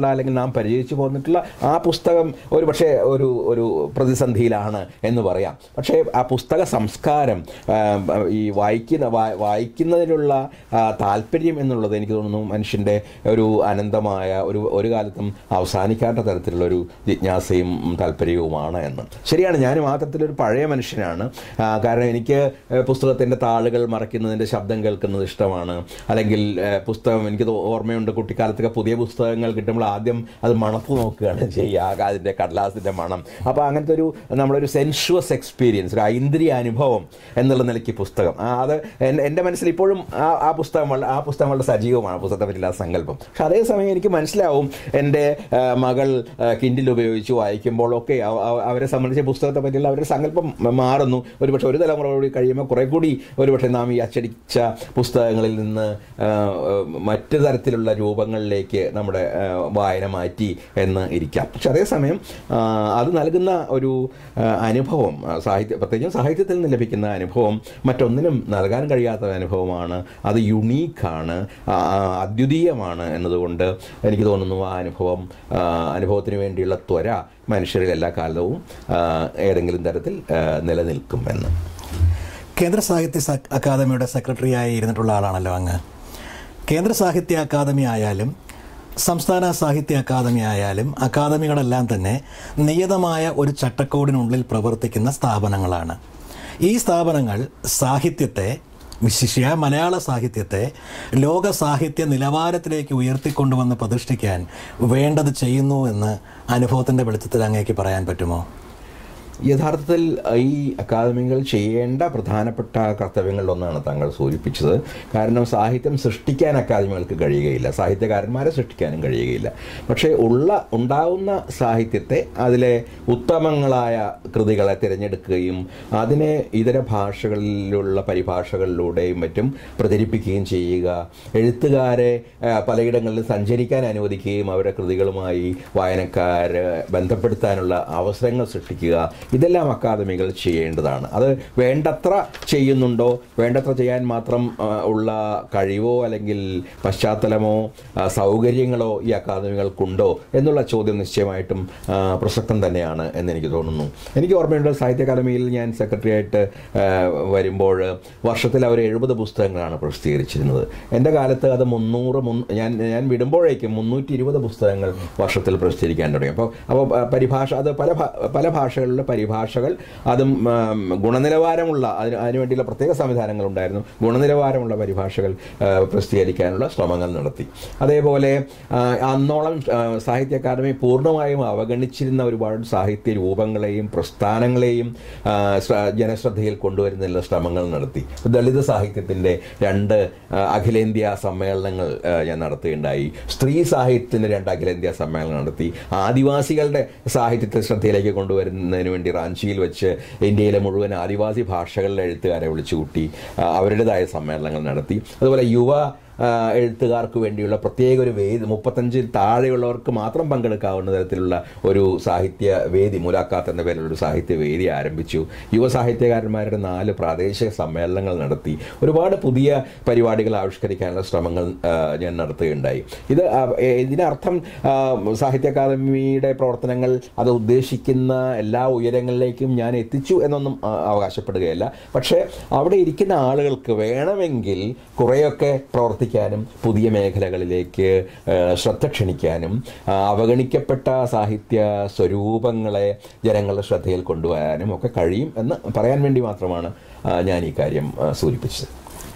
നാം പരിചയിച്ചു പോന്നിട്ടുള്ള ആ പുസ്തകം ഒരു പക്ഷേ ഒരു ഒരു പ്രതിസന്ധിയിലാണ് എന്ന് പറയാം പക്ഷേ ആ പുസ്തക സംസ്കാരം ആ, ഈ വായിക്കുന്ന വാ- വായിക്കുന്നതിനുള്ള ആ, താല്പര്യം എന്നുള്ളത് എനിക്ക് തോന്നുന്നു മനുഷ്യൻ്റെ ഒരു അനന്തമായ ഒരു ഒരു കാലത്തും അവസാനിക്കാത്ത തരത്തിലുള്ള ഒരു ജിജ്ഞാസയും താല്പര്യവുമാണ് എന്ന് ശരിയാണ് ഞാനും ആ തരത്തിലൊരു പഴയ മനുഷ്യനാണ് ആ, കാരണം എനിക്ക് പുസ്തകത്തിൻ്റെ താളുകൾ മറയ്ക്കുന്നതിൻ്റെ ശബ്ദം കേൾക്കുന്നത് ഇഷ്ടമാണ് അല്ലെങ്കിൽ ഏ, പുസ്തകം എനിക്ക് തോ- ഓർമ്മയുണ്ട് കുട്ടിക്കാലത്തൊക്കെ പുതിയ പുസ്തകങ്ങൾ കിട്ടുമ്പോൾ ആദ്യം അത് മണത്ത് നോക്കുകയാണ് ചെയ്യുക അതിൻ്റെ കടലാസിൻ്റെ മണം അപ്പോൾ അങ്ങനത്തെ ഒരു നമ്മളൊരു സെൻഷ്വസ് എക്സ്പീരിയൻസ് ഒരു ഐന്ദ്രിയ അനുഭവം എന്നുള്ള നിലയ്ക്ക് പുസ്തകം ആ, അത് എൻ- എൻ്റെ മനസ്സിൽ ഇപ്പോഴും ആ ആ പുസ്തകം വള- ആ പുസ്തകം വളരെ സജീവമാണ് ആ പുസ്തകത്തെ പറ്റിയുള്ള ആ സങ്കല്പം പക്ഷെ അതേസമയം എനിക്ക് മനസ്സിലാവും എൻ്റെ ആ, മകൾ ആ, കിൻഡിൽ ഉപയോഗിച്ച് വായിക്കുമ്പോഴൊക്കെ അവ- അവ- അവരെ സംബന്ധിച്ച പുസ്തകത്തെ പറ്റിയുള്ള അവരുടെ സങ്കല്പം മ- മാറുന്നു ഒരുപക്ഷെ ഒരു തലമുറ കൂടി കഴിയുമ്പോൾ കുറെ കൂടി ഒരുപക്ഷെ നാം ഈ അച്ചടിച്ച പുസ്തകങ്ങളിൽ നിന്ന് ആ, ആ, മറ്റു തരത്തിലുള്ള രൂപങ്ങളിലേക്ക് നമ്മുടെ ആ, വായന മാറ്റി എന്ന് ഇരിക്കാം പക്ഷെ അതേസമയം ആ, അത് നൽകുന്ന ഒരു ആ, അനുഭവം ആ, സാഹിത്യ പ്രത്യേകിച്ചും സാഹിത്യത്തിൽ നിന്ന് ലഭിക്കുന്ന അനുഭവം മറ്റൊന്നിനും നൽകാൻ കഴിയാത്ത ഒരു അനുഭവമാണ് അത് യുണീക്കാണ് ആ, ആ, അദ്വിതീയമാണ് എന്നതുകൊണ്ട് എനിക്ക് തോന്നുന്നു ആ അനുഭവം ആ, അനുഭവത്തിന് വേണ്ടിയുള്ള ത്വര മനുഷ്യരിൽ എല്ലാ കാലവും ആ, ഏതെങ്കിലും തരത്തിൽ ആ, നിലനിൽക്കും എന്ന് കേന്ദ്ര സാഹിത്യ സ- അക്കാദമിയുടെ സെക്രട്ടറിയായി ഇരുന്നിട്ടുള്ള ആളാണല്ലോ അങ്ങ് കേന്ദ്ര സാഹിത്യ അക്കാദമി ആയാലും സംസ്ഥാന സാഹിത്യ അക്കാദമി ആയാലും അക്കാദമികളെല്ലാം തന്നെ നിയതമായ ഒരു ചട്ടക്കൂടിനുള്ളിൽ പ്രവർത്തിക്കുന്ന സ്ഥാപനങ്ങളാണ് ഈ സ്ഥാപനങ്ങൾ സാഹിത്യത്തെ വിശിഷ്യ മലയാള സാഹിത്യത്തെ ലോക സാഹിത്യ നിലവാരത്തിലേക്ക് ഉയർത്തിക്കൊണ്ടുവന്ന് പ്രതിഷ്ഠിക്കാൻ വേണ്ടത് ചെയ്യുന്നു എന്ന് അനുഭവത്തിൻ്റെ വെളിച്ചത്തിൽ അങ്ങേക്ക് പറയാൻ പറ്റുമോ യഥാർത്ഥത്തിൽ ഈ അക്കാദമികൾ ചെയ്യേണ്ട പ്രധാനപ്പെട്ട കർത്തവ്യങ്ങളിലൊന്നാണ് താങ്കൾ സൂചിപ്പിച്ചത് കാരണം സാഹിത്യം സൃഷ്ടിക്കാൻ അക്കാദമികൾക്ക് കഴിയുകയില്ല സാഹിത്യകാരന്മാരെ സൃഷ്ടിക്കാനും കഴിയുകയില്ല പക്ഷേ ഉള്ള ഉണ്ടാവുന്ന സാഹിത്യത്തെ അതിലെ ഉത്തമങ്ങളായ കൃതികളെ തിരഞ്ഞെടുക്കുകയും അതിനെ ഇതര ഭാഷകളിലുള്ള പരിഭാഷകളിലൂടെയും മറ്റും പ്രചരിപ്പിക്കുകയും ചെയ്യുക എഴുത്തുകാരെ ആ, പലയിടങ്ങളിൽ സഞ്ചരിക്കാൻ അനുവദിക്കുകയും അവരുടെ കൃതികളുമായി വായനക്കാരെ ബന്ധപ്പെടുത്താനുള്ള അവസരങ്ങൾ സൃഷ്ടിക്കുക ഇതെല്ലാം അക്കാദമികൾ ചെയ്യേണ്ടതാണ് അത് വേണ്ടത്ര ചെയ്യുന്നുണ്ടോ വേണ്ടത്ര ചെയ്യാൻ മാത്രം ആ, ഉള്ള കഴിവോ അല്ലെങ്കിൽ പശ്ചാത്തലമോ ആ, സൗകര്യങ്ങളോ ഈ അക്കാദമികൾക്കുണ്ടോ എന്നുള്ള ചോദ്യം നിശ്ചയമായിട്ടും ആ, പ്രസക്തം തന്നെയാണ് എന്നെനിക്ക് തോന്നുന്നു എനിക്ക് ഓർമ്മയുണ്ട് സാഹിത്യ അക്കാദമിയിൽ ഞാൻ സെക്രട്ടറി ആയിട്ട് ആ, വരുമ്പോൾ വർഷത്തിൽ അവർ എഴുപത് പുസ്തകങ്ങളാണ് പ്രസിദ്ധീകരിച്ചിരുന്നത് എൻ്റെ കാലത്ത് അത് മുന്നൂറ് മുൻ- ഞാൻ ഞാൻ വിടുമ്പോഴേക്കും മുന്നൂറ്റി ഇരുപത് പുസ്തകങ്ങൾ വർഷത്തിൽ പ്രസിദ്ധീകരിക്കാൻ തുടങ്ങി അപ്പോൾ അപ്പോൾ പരിഭാഷ അത് പല ഭാ- പല ഭാഷകളിലെ പരിഭാഷകൾ അതും ഉം, ഗുണനിലവാരമുള്ള അതിന് അതിനുവേണ്ടിയുള്ള പ്രത്യേക സംവിധാനങ്ങൾ ഉണ്ടായിരുന്നു ഗുണനിലവാരമുള്ള പരിഭാഷകൾ ആ, പ്രസിദ്ധീകരിക്കാനുള്ള ശ്രമങ്ങൾ നടത്തി അതേപോലെ ആ, അന്നോളം ആ, സാഹിത്യ അക്കാദമി പൂർണ്ണമായും അവഗണിച്ചിരുന്ന ഒരുപാട് സാഹിത്യ രൂപങ്ങളെയും പ്രസ്ഥാനങ്ങളെയും ആ, ശ്ര- ജനശ്രദ്ധയിൽ കൊണ്ടുവരുന്നതിനുള്ള ശ്രമങ്ങൾ നടത്തി ദളിത് സാഹിത്യത്തിൻ്റെ രണ്ട് ആ, അഖിലേന്ത്യാ സമ്മേളനങ്ങൾ ആ, ഞാൻ നടത്തുകയുണ്ടായി സ്ത്രീ സാഹിത്യത്തിൻ്റെ രണ്ട് അഖിലേന്ത്യാ സമ്മേളനം നടത്തി ആദിവാസികളുടെ സാഹിത്യത്തെ ശ്രദ്ധയിലേക്ക് കൊണ്ടുവരുന്നതിന് വേണ്ടി റാഞ്ചിയിൽ വെച്ച് ഇന്ത്യയിലെ മുഴുവൻ ആദിവാസി ഭാഷകളിലെ എഴുത്തുകാരെ വിളിച്ചുകൂട്ടി ആ, അവരുടേതായ സമ്മേളനങ്ങൾ നടത്തി അതുപോലെ യുവ ആ, എഴുത്തുകാർക്ക് വേണ്ടിയുള്ള പ്രത്യേക ഒരു വേദി മുപ്പത്തഞ്ചിൽ താഴെയുള്ളവർക്ക് മാത്രം പങ്കെടുക്കാവുന്ന തരത്തിലുള്ള ഒരു സാഹിത്യ വേദി മുലാഖാത്ത് എന്ന പേരിലുള്ള ഒരു സാഹിത്യ വേദി ആരംഭിച്ചു യുവ സാഹിത്യകാരന്മാരുടെ നാല് പ്രാദേശിക സമ്മേളനങ്ങൾ നടത്തി ഒരുപാട് പുതിയ പരിപാടികൾ ആവിഷ്കരിക്കാനുള്ള ശ്രമങ്ങൾ ആ, ഞാൻ നടത്തുകയുണ്ടായി ഇത് ആ, എ- ഇതിനർത്ഥം ആ, സാഹിത്യ അക്കാദമിയുടെ പ്രവർത്തനങ്ങൾ അത് ഉദ്ദേശിക്കുന്ന എല്ലാ ഉയരങ്ങളിലേക്കും ഞാൻ എത്തിച്ചു എന്നൊന്നും ആ, അവകാശപ്പെടുകയല്ല പക്ഷേ അവിടെ ഇരിക്കുന്ന ആളുകൾക്ക് വേണമെങ്കിൽ കുറേയൊക്കെ പ്രവർത്തിക്കാനും പുതിയ മേഖലകളിലേക്ക് ആ, ശ്രദ്ധ ക്ഷണിക്കാനും ആ, അവഗണിക്കപ്പെട്ട സാഹിത്യ സ്വരൂപങ്ങളെ ജനങ്ങളുടെ ശ്രദ്ധയിൽ കൊണ്ടുവരാനും ഒക്കെ കഴിയും എന്ന് പറയാൻ വേണ്ടി മാത്രമാണ് ആ, ഞാൻ ഈ കാര്യം ആ, സൂചിപ്പിച്ചത്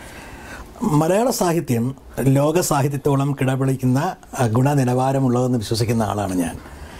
മലയാള സാഹിത്യം ലോക സാഹിത്യത്തോളം കിടപിടിക്കുന്ന അഹ്, ഗുണനിലവാരമുള്ളതെന്ന് വിശ്വസിക്കുന്ന ആളാണ് ഞാൻ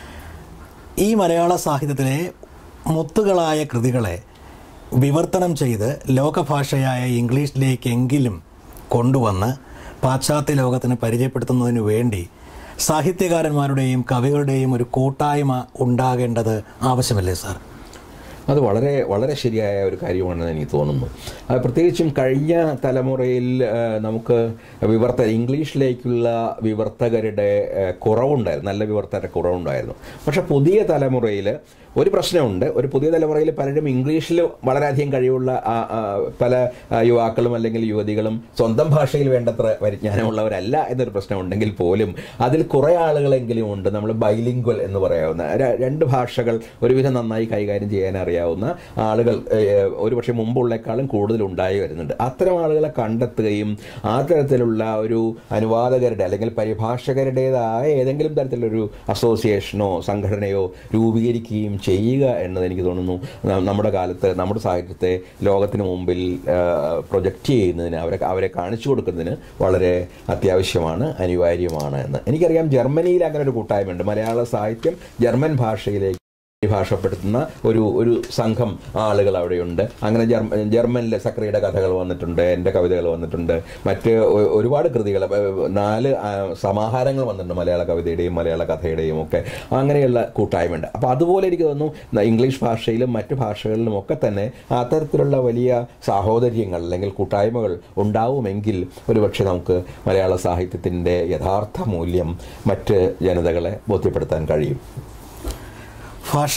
ഈ മലയാള സാഹിത്യത്തിലെ മുത്തുകളായ കൃതികളെ വിവർത്തനം ചെയ്ത് ലോകഭാഷയായ ഇംഗ്ലീഷിലേക്കെങ്കിലും കൊണ്ടുവന്ന് പാശ്ചാത്യ ലോകത്തിന് പരിചയപ്പെടുത്തുന്നതിന് വേണ്ടി സാഹിത്യകാരന്മാരുടെയും കവികളുടെയും ഒരു കൂട്ടായ്മ ഉണ്ടാകേണ്ടത് ആവശ്യമല്ലേ സാർ അത് വളരെ വളരെ ശരിയായ ഒരു കാര്യമാണെന്ന് എനിക്ക് തോന്നുന്നു അത് പ്രത്യേകിച്ചും കഴിഞ്ഞ തലമുറയിൽ ആ, നമുക്ക് വിവർത്ത ഇംഗ്ലീഷിലേക്കുള്ള വിവർത്തകരുടെ ആ, കുറവുണ്ടായിരുന്നു നല്ല വിവർത്തകരുടെ കുറവുണ്ടായിരുന്നു പക്ഷെ പുതിയ തലമുറയിൽ ഒരു പ്രശ്നമുണ്ട് ഒരു പുതിയ തലമുറയിൽ പലരും ഇംഗ്ലീഷിൽ വളരെയധികം കഴിവുള്ള ആ, ആ, പല ആ, യുവാക്കളും അല്ലെങ്കിൽ യുവതികളും സ്വന്തം ഭാഷയിൽ വേണ്ടത്ര പരിജ്ഞാനമുള്ളവരല്ല എന്നൊരു പ്രശ്നമുണ്ടെങ്കിൽ പോലും അതിൽ കുറേ ആളുകളെങ്കിലും ഉണ്ട് നമ്മൾ ബൈലിംഗ്വൽ എന്ന് പറയാവുന്ന ര- രണ്ട് ഭാഷകൾ ഒരുവിധം നന്നായി കൈകാര്യം ചെയ്യാൻ അറിയാവുന്ന ആളുകൾ ഏഹ്, ഒരുപക്ഷെ മുമ്പുള്ളേക്കാളും കൂടുതൽ ഉണ്ടായി വരുന്നുണ്ട് അത്തരം ആളുകളെ കണ്ടെത്തുകയും ആ തരത്തിലുള്ള ഒരു അനുവാദകരുടെ അല്ലെങ്കിൽ പരിഭാഷകരുടേതായ ഏതെങ്കിലും തരത്തിലൊരു അസോസിയേഷനോ സംഘടനയോ രൂപീകരിക്കുകയും ചെയ്യുക എന്നത് എനിക്ക് തോന്നുന്നു ന- നമ്മുടെ കാലത്ത് നമ്മുടെ സാഹിത്യത്തെ ലോകത്തിന് മുമ്പിൽ പ്രൊജക്റ്റ് ചെയ്യുന്നതിന് അവരെ അവരെ കാണിച്ചു കൊടുക്കുന്നതിന് വളരെ അത്യാവശ്യമാണ് അനിവാര്യമാണ് എന്ന് എനിക്കറിയാം ജർമ്മനിയിൽ അങ്ങനെ ഒരു കൂട്ടായ്മയുണ്ട് മലയാള സാഹിത്യം ജർമ്മൻ ഭാഷയിലേക്ക് പരിഭാഷപ്പെടുത്തുന്ന ഒരു ഒരു സംഘം ആളുകൾ അവിടെയുണ്ട് അങ്ങനെ ജർമ്മ ജർമ്മനിലെ സക്രിയുടെ കഥകൾ വന്നിട്ടുണ്ട് എൻ്റെ കവിതകൾ വന്നിട്ടുണ്ട് മറ്റ് ഒ- ഒരുപാട് കൃതികൾ ഏഹ്, നാല് ആ, സമാഹാരങ്ങൾ വന്നിട്ടുണ്ട് മലയാള കവിതയുടെയും മലയാള കഥയുടെയും ഒക്കെ അങ്ങനെയുള്ള കൂട്ടായ്മയുണ്ട് അപ്പോൾ അതുപോലെ എനിക്ക് തോന്നുന്നു ന- ഇംഗ്ലീഷ് ഭാഷയിലും മറ്റു ഭാഷകളിലും ഒക്കെ തന്നെ അത്തരത്തിലുള്ള വലിയ സാഹോദര്യങ്ങൾ അല്ലെങ്കിൽ കൂട്ടായ്മകൾ ഉണ്ടാവുമെങ്കിൽ ഒരുപക്ഷെ നമുക്ക് മലയാള സാഹിത്യത്തിൻ്റെ യഥാർത്ഥ മൂല്യം മറ്റ് ജനതകളെ ബോധ്യപ്പെടുത്താൻ കഴിയും ഭാഷ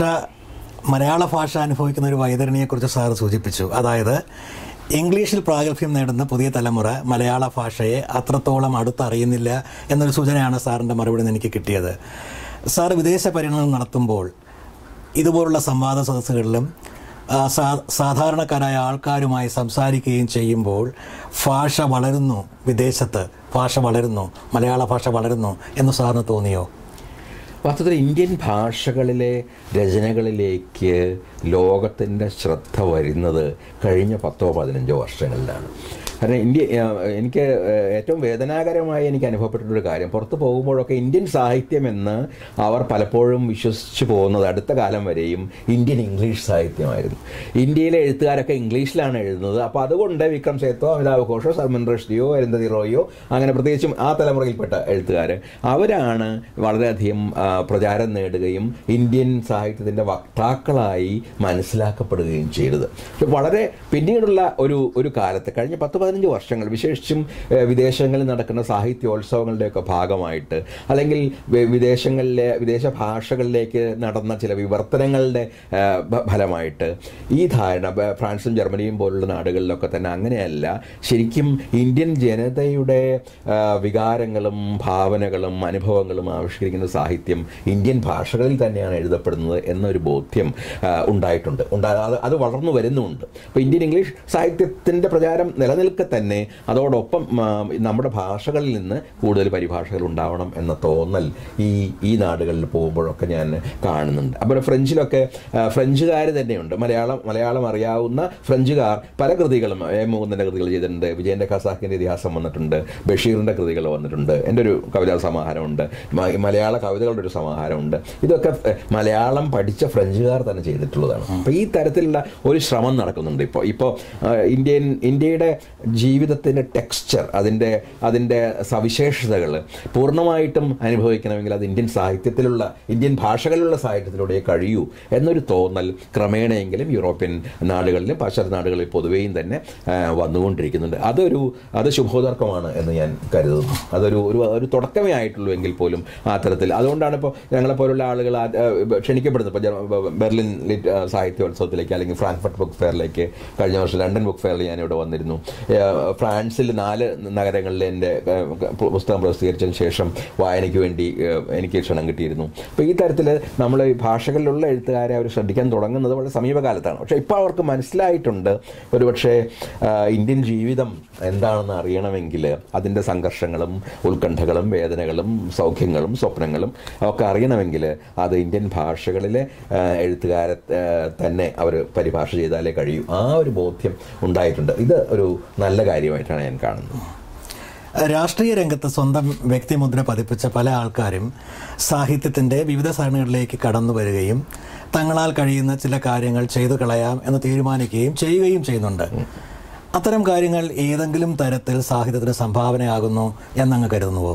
മലയാള ഭാഷ അനുഭവിക്കുന്ന ഒരു വൈതരണിയെക്കുറിച്ച് സാറ് സൂചിപ്പിച്ചു അതായത് ഇംഗ്ലീഷിൽ പ്രാഗൽഭ്യം നേടുന്ന പുതിയ തലമുറ മലയാള ഭാഷയെ അത്രത്തോളം അടുത്തറിയുന്നില്ല എന്നൊരു സൂചനയാണ് സാറിൻ്റെ മറുപടി നിന്ന് എനിക്ക് കിട്ടിയത് സാർ വിദേശ പര്യടനം നടത്തുമ്പോൾ ഇതുപോലുള്ള സംവാദ സദസ്സുകളിലും ആ, സാ- സാധാരണക്കാരായ ആൾക്കാരുമായി സംസാരിക്കുകയും ചെയ്യുമ്പോൾ ഭാഷ വളരുന്നു വിദേശത്ത് ഭാഷ വളരുന്നു മലയാള ഭാഷ വളരുന്നു എന്ന് സാറിന് തോന്നിയോ വാസ്തവത്തിൽ ഇന്ത്യൻ ഭാഷകളിലെ രചനകളിലേക്ക് ലോകത്തിൻ്റെ ശ്രദ്ധ വരുന്നത് കഴിഞ്ഞ പത്തോ പതിനഞ്ചോ വർഷങ്ങളിലാണ് കാരണം ഇന്ത്യ ഏഹ്, എനിക്ക് ഏഹ്, ഏറ്റവും വേദനാകരമായി എനിക്ക് അനുഭവപ്പെട്ടിട്ടൊരു കാര്യം പുറത്ത് പോകുമ്പോഴൊക്കെ ഇന്ത്യൻ സാഹിത്യമെന്ന് അവർ പലപ്പോഴും വിശ്വസിച്ച് പോകുന്നത് അടുത്ത കാലം വരെയും ഇന്ത്യൻ ഇംഗ്ലീഷ് സാഹിത്യമായിരുന്നു ഇന്ത്യയിലെ എഴുത്തുകാരൊക്കെ ഇംഗ്ലീഷിലാണ് എഴുതുന്നത് അപ്പോൾ അതുകൊണ്ട് വിക്രം സേത്തോ അമിതാഭ് ഘോഷോ സൽമൻ റഷ്ദിയോ അരുന്ധതി റോയോ അങ്ങനെ പ്രത്യേകിച്ചും ആ തലമുറയിൽപ്പെട്ട എഴുത്തുകാർ അവരാണ് വളരെയധികം ആ, പ്രചാരം നേടുകയും ഇന്ത്യൻ സാഹിത്യത്തിൻ്റെ വക്താക്കളായി മനസ്സിലാക്കപ്പെടുകയും ചെയ്തത് പക്ഷെ വളരെ പിന്നീടുള്ള ഒരു ഒരു കാലത്ത് കഴിഞ്ഞ പത്ത് പതിനഞ്ച് വർഷങ്ങൾ വിശേഷിച്ചും ഏഹ്, വിദേശങ്ങളിൽ നടക്കുന്ന സാഹിത്യോത്സവങ്ങളുടെയൊക്കെ ഭാഗമായിട്ട് അല്ലെങ്കിൽ വി- വിദേശങ്ങളിലെ വിദേശ ഭാഷകളിലേക്ക് നടന്ന ചില വിവർത്തനങ്ങളുടെ ഏഹ്, ഭ- ഫലമായിട്ട് ഈ ധാരണ ബ- ഫ്രാൻസും ജർമ്മനിയും പോലുള്ള നാടുകളിലൊക്കെ തന്നെ അങ്ങനെയല്ല ശരിക്കും ഇന്ത്യൻ ജനതയുടെ ആ, വികാരങ്ങളും ഭാവനകളും അനുഭവങ്ങളും ആവിഷ്കരിക്കുന്ന സാഹിത്യം ഇന്ത്യൻ ഭാഷകളിൽ തന്നെയാണ് എഴുതപ്പെടുന്നത് എന്നൊരു ബോധ്യം ആ, ഉണ്ടായിട്ടുണ്ട് ഉണ്ടാ അത് അത് വളർന്നു വരുന്നുമുണ്ട് അപ്പോൾ ഇന്ത്യൻ ഇംഗ്ലീഷ് സാഹിത്യത്തിൻ്റെ പ്രചാരം നിലനിൽക്കെ തന്നെ അതോടൊപ്പം ആ, നമ്മുടെ ഭാഷകളിൽ നിന്ന് കൂടുതൽ പരിഭാഷകൾ ഉണ്ടാവണം എന്ന തോന്നൽ ഈ ഈ നാടുകളിൽ പോകുമ്പോഴൊക്കെ ഞാൻ കാണുന്നുണ്ട് അപ്പോൾ ഫ്രഞ്ചിലൊക്കെ ഫ്രഞ്ചുകാർ തന്നെയുണ്ട് മലയാളം മലയാളം അറിയാവുന്ന ഫ്രഞ്ചുകാർ പല കൃതികളും എ മുകുന്ദൻ്റെ കൃതികൾ ചെയ്തിട്ടുണ്ട് വിജയൻ്റെ ഖസാക്കിൻ്റെ ഇതിഹാസം വന്നിട്ടുണ്ട് ബഷീറിൻ്റെ കൃതികൾ വന്നിട്ടുണ്ട് എൻ്റെ ഒരു കവിതാ സമാഹാരമുണ്ട് മ- മലയാള കവിതകളുടെ ഒരു സമാഹാരമുണ്ട് ഇതൊക്കെ എഹ്, മലയാളം പഠിച്ച ഫ്രഞ്ചുകാർ തന്നെ ചെയ്തിട്ടുള്ളതാണ് അപ്പോൾ ഈ തരത്തിലുള്ള ഒരു ശ്രമം നടക്കുന്നുണ്ട് ഇപ്പോൾ ഇപ്പോൾ ഇന്ത്യൻ ഇന്ത്യയുടെ ജീവിതത്തിൻ്റെ ടെക്സ്ചർ അതിൻ്റെ അതിൻ്റെ സവിശേഷതകൾ പൂർണ്ണമായിട്ടും അനുഭവിക്കണമെങ്കിൽ അത് ഇന്ത്യൻ സാഹിത്യത്തിലുള്ള ഇന്ത്യൻ ഭാഷകളിലുള്ള സാഹിത്യത്തിലൂടെ കഴിയൂ എന്നൊരു തോന്നൽ ക്രമേണയെങ്കിലും യൂറോപ്യൻ നാടുകളിലും പാശ്ചാത്യ നാടുകളിൽ പൊതുവെയും തന്നെ ആ, വന്നുകൊണ്ടിരിക്കുന്നുണ്ട് അതൊരു അത് ശുഭോദർക്കമാണ് എന്ന് ഞാൻ കരുതുന്നു അതൊരു ഒരു ഒരു തുടക്കമേ ആയിട്ടുള്ളൂ എങ്കിൽ പോലും ആ തരത്തിൽ അതുകൊണ്ടാണ് ഇപ്പോൾ ഞങ്ങളെപ്പോലുള്ള ആളുകൾ ആ- ആ, ക്ഷണിക്കപ്പെടുന്നത് ഇപ്പോൾ ജർമ്മ- ബെർലിൻ ലിറ്റ് ആ, സാഹിത്യോത്സവത്തിലേക്ക് അല്ലെങ്കിൽ ഫ്രാങ്ക്ഫർട്ട് ബുക്ക് ഫെയറിലേക്ക് കഴിഞ്ഞ വർഷം ലണ്ടൻ ബുക്ക് ഫെയറിൽ ഞാനിവിടെ വന്നിരുന്നു ഏ, ഫ്രാൻസിൽ നാല് നഗരങ്ങളിൽ എൻ്റെ ഏ, പുസ്തകം പ്രസിദ്ധീകരിച്ചതിന് ശേഷം വായനയ്ക്ക് വേണ്ടി ഏ, എനിക്ക് ക്ഷണം കിട്ടിയിരുന്നു അപ്പോൾ ഈ തരത്തിൽ നമ്മൾ ഈ ഭാഷകളിലുള്ള എഴുത്തുകാരെ അവർ ശ്രദ്ധിക്കാൻ തുടങ്ങുന്നത് വളരെ സമീപകാലത്താണ് പക്ഷേ ഇപ്പോൾ അവർക്ക് മനസ്സിലായിട്ടുണ്ട് ഒരുപക്ഷെ ആ, ഇന്ത്യൻ ജീവിതം എന്താണെന്ന് അറിയണമെങ്കിൽ അതിൻ്റെ സംഘർഷങ്ങളും ഉത്കണ്ഠകളും വേദനകളും സൗഖ്യങ്ങളും സ്വപ്നങ്ങളും ഒക്കെ അറിയണമെങ്കിൽ അത് ഇന്ത്യൻ ഭാഷകളിലെ ആ, എഴുത്തുകാരെ ആ, തന്നെ അവർ പരിഭാഷ ചെയ്താലേ കഴിയൂ ആ ഒരു ബോധ്യം ഉണ്ടായിട്ടുണ്ട് ഇത് ഒരു നല്ല കാര്യമായിട്ടാണ് ഞാൻ കാണുന്നത് രാഷ്ട്രീയ രംഗത്ത് സ്വന്തം വ്യക്തിമുദ്ര പതിപ്പിച്ച പല ആൾക്കാരും സാഹിത്യത്തിൻ്റെ വിവിധ സരണികളിലേക്ക് കടന്നു വരികയും തങ്ങളാൽ കഴിയുന്ന ചില കാര്യങ്ങൾ ചെയ്തു കളയാം എന്ന് തീരുമാനിക്കുകയും ചെയ്യുകയും ചെയ്യുന്നുണ്ട് അത്തരം കാര്യങ്ങൾ ഏതെങ്കിലും തരത്തിൽ സാഹിത്യത്തിന് സംഭാവനയാകുന്നു എന്നങ്ങ് കരുതുന്നുവോ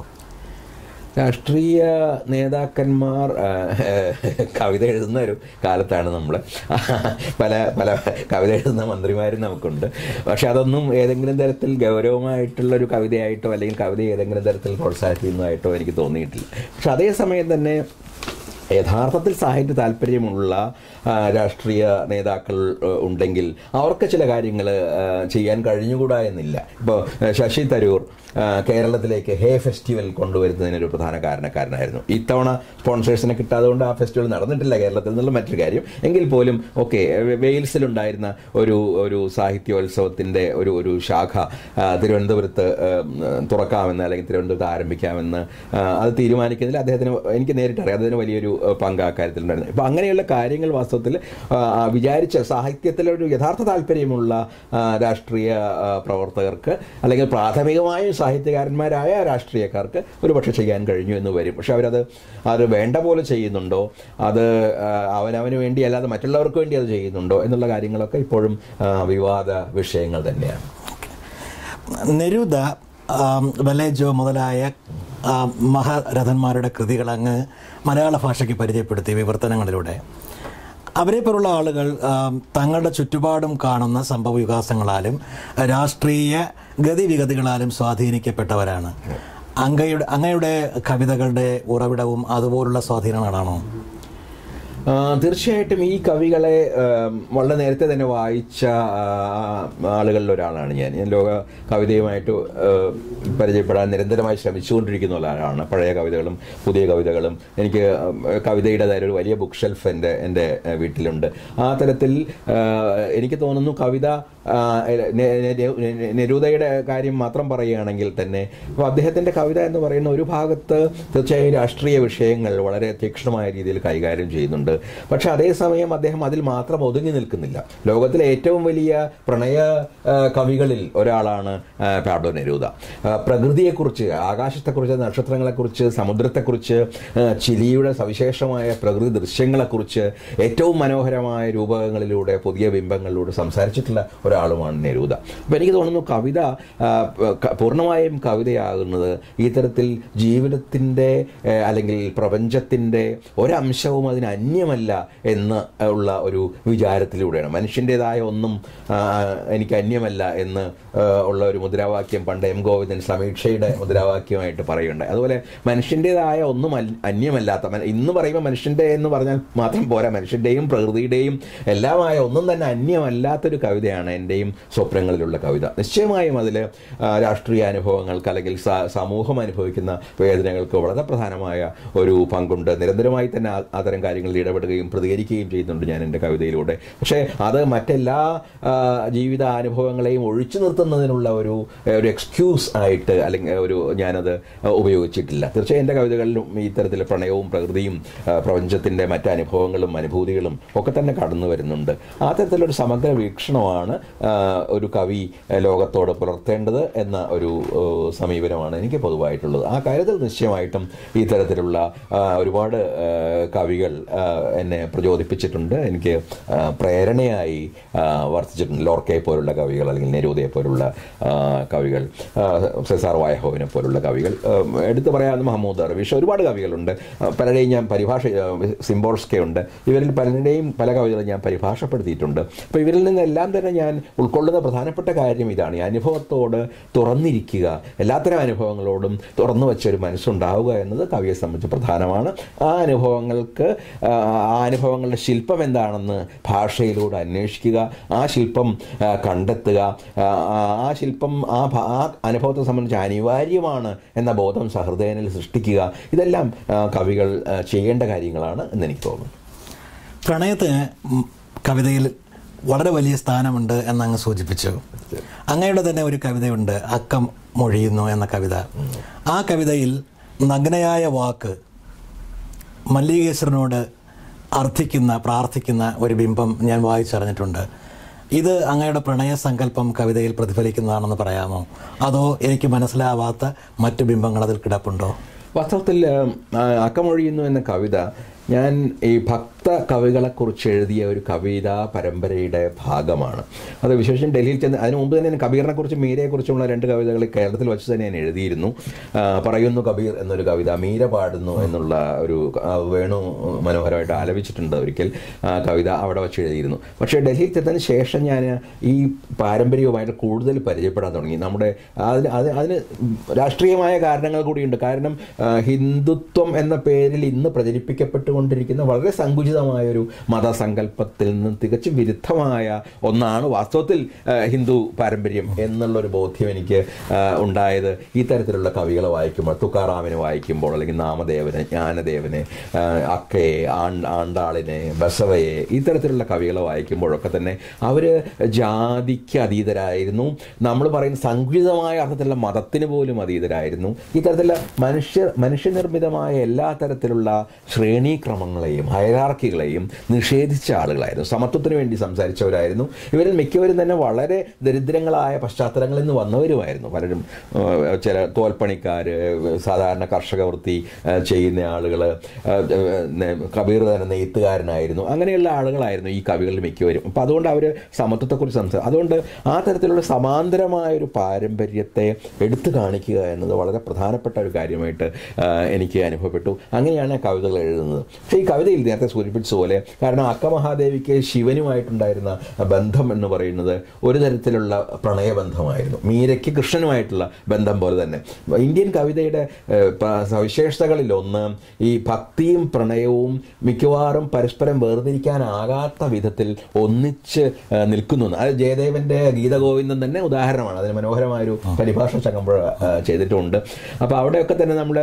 രാഷ്ട്രീയ നേതാക്കന്മാർ ആ, കവിത എഴുതുന്ന ഒരു കാലത്താണ് നമ്മൾ പല പല കവിത എഴുതുന്ന മന്ത്രിമാരും നമുക്കുണ്ട് പക്ഷെ അതൊന്നും ഏതെങ്കിലും തരത്തിൽ ഗൗരവമായിട്ടുള്ള ഒരു കവിതയായിട്ടോ അല്ലെങ്കിൽ കവിത ഏതെങ്കിലും തരത്തിൽ പ്രോത്സാഹിപ്പിക്കുന്നതായിട്ടോ എനിക്ക് തോന്നിയിട്ടില്ല പക്ഷെ അതേസമയം തന്നെ യഥാർത്ഥത്തിൽ സാഹിത്യ താല്പര്യമുള്ള ആ, രാഷ്ട്രീയ നേതാക്കൾ ആ, ഉണ്ടെങ്കിൽ അവർക്ക് ചില കാര്യങ്ങൾ ചെയ്യാൻ കഴിഞ്ഞുകൂടാ എന്നില്ല ഇപ്പോൾ ശശി തരൂർ ആ, കേരളത്തിലേക്ക് ഹേ ഫെസ്റ്റിവൽ കൊണ്ടുവരുന്നതിനൊരു പ്രധാന കാരണക്കാരനായിരുന്നു ഇത്തവണ സ്പോൺസേഴ്സിനെ കിട്ടാതെ കൊണ്ട് ആ ഫെസ്റ്റിവൽ നടന്നിട്ടില്ല കേരളത്തിൽ എന്നുള്ള മറ്റൊരു കാര്യം എങ്കിൽ പോലും ഓക്കെ വെയിൽസിലുണ്ടായിരുന്ന ഒരു ഒരു സാഹിത്യോത്സവത്തിൻ്റെ ഒരു ഒരു ശാഖ ആ, തിരുവനന്തപുരത്ത് ആ, തുറക്കാമെന്ന് അല്ലെങ്കിൽ തിരുവനന്തപുരത്ത് ആരംഭിക്കാമെന്ന് ആ, അത് തീരുമാനിക്കുന്നതിൽ അദ്ദേഹത്തിന് എനിക്ക് നേരിട്ട് അറിയാം അതിന് വലിയൊരു ആ, പങ്ക് ആ കാര്യത്തിലുണ്ടായിരുന്നു അപ്പോൾ അങ്ങനെയുള്ള കാര്യങ്ങൾ വാസ്തവത്തിൽ ആ, ആ, വിചാരിച്ച സാഹിത്യത്തിലൊരു യഥാർത്ഥ താല്പര്യമുള്ള ആ, രാഷ്ട്രീയ ആ, പ്രവർത്തകർക്ക് അല്ലെങ്കിൽ പ്രാഥമികമായും സാഹിത്യകാരന്മാരായ രാഷ്ട്രീയക്കാർക്ക് ഒരു പക്ഷേ ചെയ്യാൻ കഴിഞ്ഞു എന്ന് വരും പക്ഷെ അവരത് അത് വേണ്ട പോലെ ചെയ്യുന്നുണ്ടോ അത് ആ, അവനവന് വേണ്ടി അല്ലാതെ മറ്റുള്ളവർക്ക് വേണ്ടി അത് ചെയ്യുന്നുണ്ടോ എന്നുള്ള കാര്യങ്ങളൊക്കെ ഇപ്പോഴും ആ, വിവാദ വിഷയങ്ങൾ തന്നെയാണ് നെരുദ ആം, വലേജോ മുതലായ ആ, മഹാരഥന്മാരുടെ കൃതികൾ അങ്ങ് മലയാള ഭാഷയ്ക്ക് പരിചയപ്പെടുത്തി വിവർത്തനങ്ങളിലൂടെ അവരെപ്പോലുള്ള ആളുകൾ ആം, തങ്ങളുടെ ചുറ്റുപാടും കാണുന്ന സംഭവ വികാസങ്ങളാലും രാഷ്ട്രീയ ഗതിവിഗതികളാലും സ്വാധീനിക്കപ്പെട്ടവരാണ് അങ്ങയുടെ അങ്ങയുടെ കവിതകളുടെ ഉറവിടവും അതുപോലുള്ള സ്വാധീനങ്ങളാണോ ആ, തീർച്ചയായിട്ടും ഈ കവികളെ ആം, വളരെ നേരത്തെ തന്നെ വായിച്ച ആ, ആളുകളിൽ ഒരാളാണ് ഞാൻ ഞാൻ ലോക കവിതയുമായിട്ട് ആ, പരിചയപ്പെടാൻ നിരന്തരമായി ശ്രമിച്ചുകൊണ്ടിരിക്കുന്ന ഒരാളാണ് പഴയ കവിതകളും പുതിയ കവിതകളും എനിക്ക് കവിതയുടേതായ ഒരു വലിയ ബുക്ക് ഷെൽഫ് എൻ്റെ എൻ്റെ ആ, വീട്ടിലുണ്ട് ആ തരത്തിൽ ആ, എനിക്ക് തോന്നുന്നു കവിത ആ, നെ- നെ- നെ- നെരൂദയുടെ കാര്യം മാത്രം പറയുകയാണെങ്കിൽ തന്നെ അപ്പോൾ അദ്ദേഹത്തിൻ്റെ കവിത എന്ന് പറയുന്ന ഒരു ഭാഗത്ത് തീർച്ചയായും രാഷ്ട്രീയ വിഷയങ്ങൾ വളരെ തീക്ഷ്ണമായ രീതിയിൽ കൈകാര്യം ചെയ്യുന്നുണ്ട് പക്ഷെ അതേസമയം അദ്ദേഹം അതിൽ മാത്രം ഒതുങ്ങി നിൽക്കുന്നില്ല ലോകത്തിലെ ഏറ്റവും വലിയ പ്രണയ ആ, കവികളിൽ ഒരാളാണ് ആ, പാബ്ലോ നെരൂദ ആ, പ്രകൃതിയെക്കുറിച്ച് ആകാശത്തെക്കുറിച്ച് നക്ഷത്രങ്ങളെക്കുറിച്ച് സമുദ്രത്തെക്കുറിച്ച് ആ, ചിലിയുടെ സവിശേഷമായ പ്രകൃതി ദൃശ്യങ്ങളെക്കുറിച്ച് ഏറ്റവും മനോഹരമായ രൂപകങ്ങളിലൂടെ പുതിയ ബിംബങ്ങളിലൂടെ സംസാരിച്ചിട്ടുള്ള ഒരാളുമാണ് നെരൂദ അപ്പോൾ എനിക്ക് തോന്നുന്നു കവിത ആ, ക- പൂർണ്ണമായും കവിതയാകുന്നത് ഈ തരത്തിൽ ജീവിതത്തിൻ്റെ ഏ, അല്ലെങ്കിൽ പ്രപഞ്ചത്തിൻ്റെ ഒരംശവും അതിന് അന്യമല്ല എന്ന് ഉള്ള ഒരു വിചാരത്തിലൂടെയാണ് മനുഷ്യൻ്റെതായ ഒന്നും ആ, എനിക്ക് അന്യമല്ല എന്ന് ആ, ഉള്ള ഒരു മുദ്രാവാക്യം പണ്ട് എം ഗോവിന്ദൻ സമീക്ഷയുടെ മുദ്രാവാക്യമായിട്ട് പറയുണ്ടായി അതുപോലെ മനുഷ്യൻ്റെതായ ഒന്നും അൽ- അന്യമല്ലാത്ത മന- ഇന്ന് പറയുമ്പോൾ മനുഷ്യൻ്റെ എന്ന് പറഞ്ഞാൽ മാത്രം പോരാ മനുഷ്യൻ്റെയും പ്രകൃതിയുടെയും എല്ലാമായ ഒന്നും തന്നെ അന്യമല്ലാത്തൊരു കവിതയാണ് എൻ്റെയും സ്വപ്നങ്ങളിലുള്ള കവിത നിശ്ചയമായും അതിൽ രാഷ്ട്രീയ അനുഭവങ്ങൾക്ക് അല്ലെങ്കിൽ സ- സമൂഹം അനുഭവിക്കുന്ന വേദനകൾക്ക് വളരെ പ്രധാനമായ ഒരു പങ്കുണ്ട് നിരന്തരമായി തന്നെ ആ- അത്തരം കാര്യങ്ങളിൽ ഇടപെടുകയും പ്രതികരിക്കുകയും ചെയ്യുന്നുണ്ട് ഞാൻ എൻ്റെ കവിതയിലൂടെ പക്ഷേ അത് മറ്റെല്ലാ ആ, ജീവിത അനുഭവങ്ങളെയും ഒഴിച്ചു നിർത്തുന്നതിനുള്ള ഒരു ഒരു എക്സ്ക്യൂസ് ആയിട്ട് അല്ലെങ്കിൽ ഒരു ഞാനത് ഉപയോഗിച്ചിട്ടില്ല തീർച്ചയായും എൻ്റെ കവിതകളിലും ഈ തരത്തിൽ പ്രണയവും പ്രകൃതിയും ആ, പ്രപഞ്ചത്തിൻ്റെ മറ്റ് അനുഭവങ്ങളും അനുഭൂതികളും ഒക്കെ തന്നെ കടന്നു വരുന്നുണ്ട് ആ തരത്തിലൊരു സമഗ്ര വീക്ഷണമാണ് ആ, ഒരു കവി ആ, ലോകത്തോട് പുലർത്തേണ്ടത് എന്ന ഒരു ആ, സമീപനമാണ് എനിക്ക് പൊതുവായിട്ടുള്ളത് ആ കാര്യത്തിൽ നിശ്ചയമായിട്ടും ഈ തരത്തിലുള്ള ആ, ഒരുപാട് ആ, കവികൾ ആ, എന്നെ പ്രചോദിപ്പിച്ചിട്ടുണ്ട് എനിക്ക് ആ, പ്രേരണയായി ആ, വർത്തിച്ചിട്ടുണ്ട് ലോർക്കയെ പോലുള്ള കവികൾ അല്ലെങ്കിൽ നെരൂദയെ പോലുള്ള ആ, കവികൾ ആ, സെസാർ വായഹോവിനെ പോലുള്ള കവികൾ ആ, എടുത്തു പറയാവുന്ന മഹമ്മൂദ് അറബീഷ് ഒരുപാട് കവികളുണ്ട് ആ, പലരെയും ഞാൻ പരിഭാഷ സിംബോൾസ്കെ ഉണ്ട് ഇവരിൽ പലരുടെയും പല കവിതകളും ഞാൻ പരിഭാഷപ്പെടുത്തിയിട്ടുണ്ട് അപ്പോൾ ഇവരിൽ നിന്നെല്ലാം തന്നെ ഞാൻ ഉൾക്കൊള്ളുന്ന പ്രധാനപ്പെട്ട കാര്യം ഇതാണ് ഈ അനുഭവത്തോട് തുറന്നിരിക്കുക എല്ലാത്തരം അനുഭവങ്ങളോടും തുറന്നു വെച്ച ഒരു മനസ്സുണ്ടാവുക എന്നത് കവിയെ സംബന്ധിച്ച് പ്രധാനമാണ് ആ അനുഭവങ്ങൾക്ക് ആ ആ അനുഭവങ്ങളുടെ ശില്പം എന്താണെന്ന് ഭാഷയിലൂടെ അന്വേഷിക്കുക ആ ശില്പം ആ, കണ്ടെത്തുക ആ, ആ- ആ ശില്പം ആ ഭ- ആ അനുഭവത്തെ സംബന്ധിച്ച് അനിവാര്യമാണ് എന്ന ബോധം സഹൃദയനിൽ സൃഷ്ടിക്കുക ഇതെല്ലാം ആ, കവികൾ ആ, ചെയ്യേണ്ട കാര്യങ്ങളാണ് എന്ന് എനിക്ക് തോന്നുന്നു പ്രണയത്തിന് ഉം കവിതയിൽ വളരെ വലിയ സ്ഥാനമുണ്ട് എന്നങ്ങ് സൂചിപ്പിച്ചു അങ്ങയുടെ തന്നെ ഒരു കവിതയുണ്ട് അക്കം മൊഴിയുന്നു എന്ന കവിത ആ കവിതയിൽ നഗ്നയായ വാക്ക് മല്ലികേശ്വരനോട് അർത്ഥിക്കുന്ന പ്രാർത്ഥിക്കുന്ന ഒരു ബിംബം ഞാൻ വായിച്ചറിഞ്ഞിട്ടുണ്ട് ഇത് അങ്ങയുടെ പ്രണയ സങ്കല്പം കവിതയിൽ പ്രതിഫലിക്കുന്നതാണെന്ന് പറയാമോ അതോ എനിക്ക് മനസ്സിലാവാത്ത മറ്റു ബിംബങ്ങൾ അതിൽ കിടപ്പുണ്ടോ വാസ്തവത്തിൽ ആ, അക്കമൊഴിയുന്നു എന്ന കവിത ഞാൻ ഈ ഭക്ത കവികളെക്കുറിച്ച് എഴുതിയ ഒരു കവിതാ പരമ്പരയുടെ ഭാഗമാണ് അത് വിശേഷം ഡൽഹിയിൽ ചെന്ന് അതിന് മുമ്പ് തന്നെ ഞാൻ കബീറിനെ കുറിച്ചും മീരയെക്കുറിച്ചുമുള്ള രണ്ട് കവിതകൾ കേരളത്തിൽ വെച്ച് തന്നെ ഞാൻ എഴുതിയിരുന്നു ആ, പറയുന്നു കബീർ എന്നൊരു കവിത മീര പാടുന്നു എന്നുള്ള ഒരു ആ, വേണു മനോഹരമായിട്ട് ആലപിച്ചിട്ടുണ്ട് ഒരിക്കൽ ആ കവിത അവിടെ വെച്ച് എഴുതിയിരുന്നു പക്ഷേ ഡൽഹിയിൽ ചെന്നതിന് ശേഷം ഞാൻ ഈ പാരമ്പര്യവുമായിട്ട് കൂടുതൽ പരിചയപ്പെടാൻ തുടങ്ങി നമ്മുടെ അതിന് അത് അതിന് രാഷ്ട്രീയമായ കാരണങ്ങൾ കൂടിയുണ്ട് കാരണം ആ, ഹിന്ദുത്വം എന്ന പേരിൽ ഇന്ന് പ്രചരിപ്പിക്കപ്പെട്ടുകൊണ്ടിരിക്കുന്ന നടന്നുകൊണ്ടിരിക്കുന്ന വളരെ സങ്കുചിതമായ ഒരു മതസങ്കല്പത്തിൽ നിന്നും തികച്ചും വിരുദ്ധമായ ഒന്നാണ് വാസ്തവത്തിൽ ആ, ഹിന്ദു പാരമ്പര്യം എന്നുള്ളൊരു ബോധ്യം എനിക്ക് ആ, ഉണ്ടായത് ഈ തരത്തിലുള്ള കവികളെ വായിക്കുമ്പോൾ തുക്കാറാമിനെ വായിക്കുമ്പോൾ അല്ലെങ്കിൽ നാമദേവനെ ജ്ഞാനദേവനെ ആ, അക്കയെ ആൺ ആണ്ടാളിനെ ബസവയെ ഇത്തരത്തിലുള്ള കവികളെ വായിക്കുമ്പോഴൊക്കെ തന്നെ അവർ ജാതിക്ക് അതീതരായിരുന്നു നമ്മൾ പറയുന്ന സങ്കുചിതമായ അർത്ഥത്തിലുള്ള മതത്തിന് പോലും അതീതരായിരുന്നു ഇത്തരത്തിലുള്ള മനുഷ്യ മനുഷ്യനിർമ്മിതമായ എല്ലാ തരത്തിലുള്ള ശ്രേണീക്രമങ്ങളെയും ഹയരാർക്കികളെയും നിഷേധിച്ച ആളുകളായിരുന്നു സമത്വത്തിന് വേണ്ടി സംസാരിച്ചവരായിരുന്നു ഇവരിൽ മിക്കവരും തന്നെ വളരെ ദരിദ്രങ്ങളായ പശ്ചാത്തലങ്ങളിൽ നിന്ന് വന്നവരുമായിരുന്നു പലരും ഏഹ്, ചില തോൽപ്പണിക്കാർ സാധാരണ കർഷക വൃത്തി ഏഹ്, ചെയ്യുന്ന ആളുകൾ കബീർ തന്നെ നെയ്ത്തുകാരനായിരുന്നു അങ്ങനെയുള്ള ആളുകളായിരുന്നു ഈ കവികളിൽ മിക്കവരും അപ്പം അതുകൊണ്ട് അവർ സമത്വത്തെക്കുറിച്ച് സംസാരിക്കും അതുകൊണ്ട് ആ തരത്തിലുള്ള സമാന്തരമായ ഒരു പാരമ്പര്യത്തെ എടുത്തു കാണിക്കുക എന്നത് വളരെ പ്രധാനപ്പെട്ട ഒരു കാര്യമായിട്ട് ആ, എനിക്ക് അനുഭവപ്പെട്ടു അങ്ങനെയാണ് ആ കവിതകൾ എഴുതുന്നത് പക്ഷേ ഈ കവിതയിൽ നേരത്തെ സൂചിപ്പിച്ച പോലെ കാരണം അക്ക മഹാദേവിക്ക് ശിവനുമായിട്ടുണ്ടായിരുന്ന ബന്ധം എന്ന് പറയുന്നത് ഒരു തരത്തിലുള്ള പ്രണയബന്ധമായിരുന്നു മീരയ്ക്ക് കൃഷ്ണനുമായിട്ടുള്ള ബന്ധം പോലെ തന്നെ ഇന്ത്യൻ കവിതയുടെ ഏഹ്, പ- സവിശേഷതകളിൽ ഒന്ന് ഈ ഭക്തിയും പ്രണയവും മിക്കവാറും പരസ്പരം വേർതിരിക്കാനാകാത്ത വിധത്തിൽ ഒന്നിച്ച് ഏഹ്, നിൽക്കുന്നു എന്ന്. അത് ജയദേവന്റെ ഗീതഗോവിന്ദൻ തന്നെ ഉദാഹരണമാണ് അതിന് മനോഹരമായൊരു പരിഭാഷ ചങ്ങമ്പുഴ ഏഹ്, ചെയ്തിട്ടുണ്ട് അപ്പോൾ അവിടെയൊക്കെ തന്നെ നമ്മൾ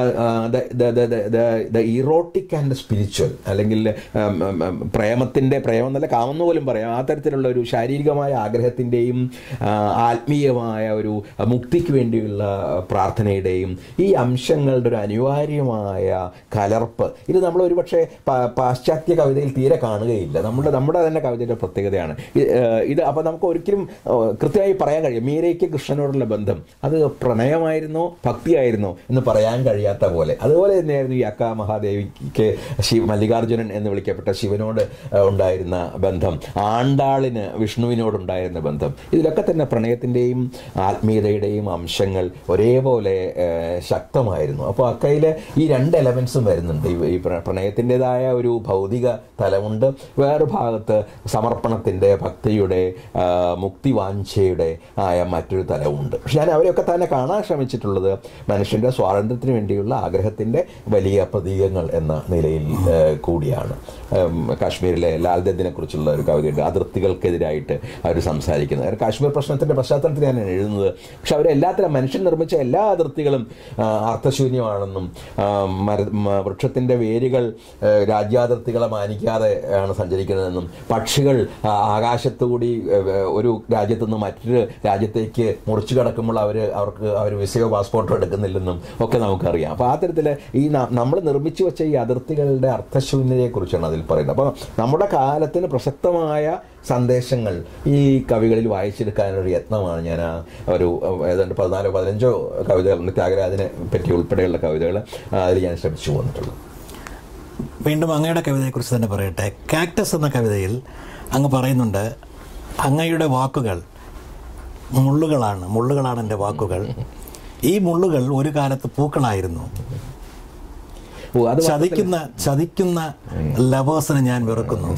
ദ ഇറോട്ടിക് ആൻഡ് സ്പിരിച്വൽ അല്ലെങ്കിൽ ഉം, ഉം, ഉം, പ്രേമത്തിൻ്റെ പ്രേമം എന്നല്ല കാമെന്ന് പോലും പറയാം ആ തരത്തിലുള്ള ഒരു ശാരീരികമായ ആഗ്രഹത്തിൻ്റെയും ആത്മീയമായ ഒരു മുക്തിക്ക് വേണ്ടിയുള്ള പ്രാർത്ഥനയുടെയും ഈ അംശങ്ങളുടെ ഒരു അനിവാര്യമായ കലർപ്പ് ഇത് നമ്മൾ ഒരുപക്ഷെ പ- പാശ്ചാത്യ കവിതയിൽ തീരെ കാണുകയില്ല നമ്മുടെ നമ്മുടെ തന്നെ കവിതയുടെ പ്രത്യേകതയാണ് ഇ- ഏഹ് ഇത് അപ്പോൾ നമുക്ക് ഒരിക്കലും ഏഹ് കൃത്യമായി പറയാൻ കഴിയും മീരയ്ക്ക് കൃഷ്ണനോടുള്ള ബന്ധം അത് പ്രണയമായിരുന്നോ ഭക്തിയായിരുന്നോ എന്ന് പറയാൻ കഴിയാത്ത പോലെ അതുപോലെ തന്നെയായിരുന്നു ഈ അക്ക മഹാദേവിക്ക് ശിവ മല്ലികാർജുനൻ എന്ന് വിളിക്കപ്പെട്ട ശിവനോട് ഏഹ് ഉണ്ടായിരുന്ന ബന്ധം ആണ്ടാളിന് വിഷ്ണുവിനോടുണ്ടായിരുന്ന ബന്ധം ഇതിലൊക്കെ തന്നെ പ്രണയത്തിൻ്റെയും ആത്മീയതയുടെയും അംശങ്ങൾ ഒരേപോലെ ഏഹ് ശക്തമായിരുന്നു അപ്പോൾ അക്കയിൽ ഈ രണ്ട് എലമെൻസും വരുന്നുണ്ട് ഈ- ഈ പ്ര- പ്രണയത്തിൻ്റെതായ ഒരു ഭൗതിക തലമുണ്ട് വേറെ ഭാഗത്ത് സമർപ്പണത്തിൻ്റെ ഭക്തിയുടെ ആ, മുക്തിവാഞ്ചയുടെ ആയ മറ്റൊരു തലമുണ്ട് പക്ഷെ ഞാൻ അവരെയൊക്കെ തന്നെ കാണാൻ ശ്രമിച്ചിട്ടുള്ളത് മനുഷ്യൻ്റെ സ്വാതന്ത്ര്യത്തിന് വേണ്ടിയുള്ള ആഗ്രഹത്തിൻ്റെ വലിയ പ്രതീകങ്ങൾ എന്ന നിലയിൽ ഏ, കൂടിയാണ് ഉം, കാശ്മീരിലെ ലാൽ ദത്തിനെ കുറിച്ചുള്ള ഒരു കവിതയുണ്ട് അതിർത്തികൾക്കെതിരായിട്ട് അവർ സംസാരിക്കുന്നത് കാരണം കാശ്മീർ പ്രശ്നത്തിൻ്റെ പശ്ചാത്തലത്തിൽ ഞാൻ എഴുതുന്നത് പക്ഷെ അവരെല്ലാത്തിനും മനുഷ്യൻ നിർമ്മിച്ച എല്ലാ അതിർത്തികളും ആ, അർത്ഥശൂന്യമാണെന്നും ആ, മര മ- വൃക്ഷത്തിൻ്റെ വേരുകൾ ആ, രാജ്യാതിർത്തികളെ മാനിക്കാതെ ആണ് സഞ്ചരിക്കുന്നതെന്നും പക്ഷികൾ ആ, ആകാശത്തുകൂടി ആ, ഒരു രാജ്യത്തു നിന്ന് മറ്റൊരു രാജ്യത്തേക്ക് മുറിച്ചു കടക്കുമ്പോൾ അവർ അവർക്ക് അവർ വിസയോ പാസ്പോർട്ടോ എടുക്കുന്നില്ലെന്നും ഒക്കെ നമുക്കറിയാം അപ്പോൾ ആ തരത്തിൽ ഈ നമ്മൾ നിർമ്മിച്ചു വെച്ച ഈ അതിർത്തികളുടെ അർത്ഥശൂന്യതയെക്കുറിച്ചാണ് അതിൽ പറയുന്നത് അപ്പോൾ നമ്മുടെ കാലത്തിന് പ്രസക്തമായ സന്ദേശങ്ങൾ ഈ കവികളിൽ വായിച്ചെടുക്കാനൊരു യത്നമാണ് ഞാൻ ആ ഒരു ഏതാണ്ട് പതിനാലോ പതിനഞ്ചോ കവിതകൾ ത്യാഗരാജനെ പറ്റി ഉൾപ്പെടെയുള്ള കവിതകൾ അതിൽ ഞാൻ ശ്രമിച്ചു പോന്നിട്ടുള്ളത് വീണ്ടും അങ്ങയുടെ കവിതയെക്കുറിച്ച് തന്നെ പറയട്ടെ കാക്ടസ് എന്ന കവിതയിൽ അങ്ങ് പറയുന്നുണ്ട് അങ്ങയുടെ വാക്കുകൾ മുള്ളുകളാണ് മുള്ളുകളാണ് എൻ്റെ വാക്കുകൾ ഈ മുള്ളുകൾ ഒരു കാലത്ത് പൂക്കളായിരുന്നു ഓ അത് ചതിക്കുന്ന ചതിക്കുന്ന ലവേഴ്സിനെ ഞാൻ വെറുക്കുന്നു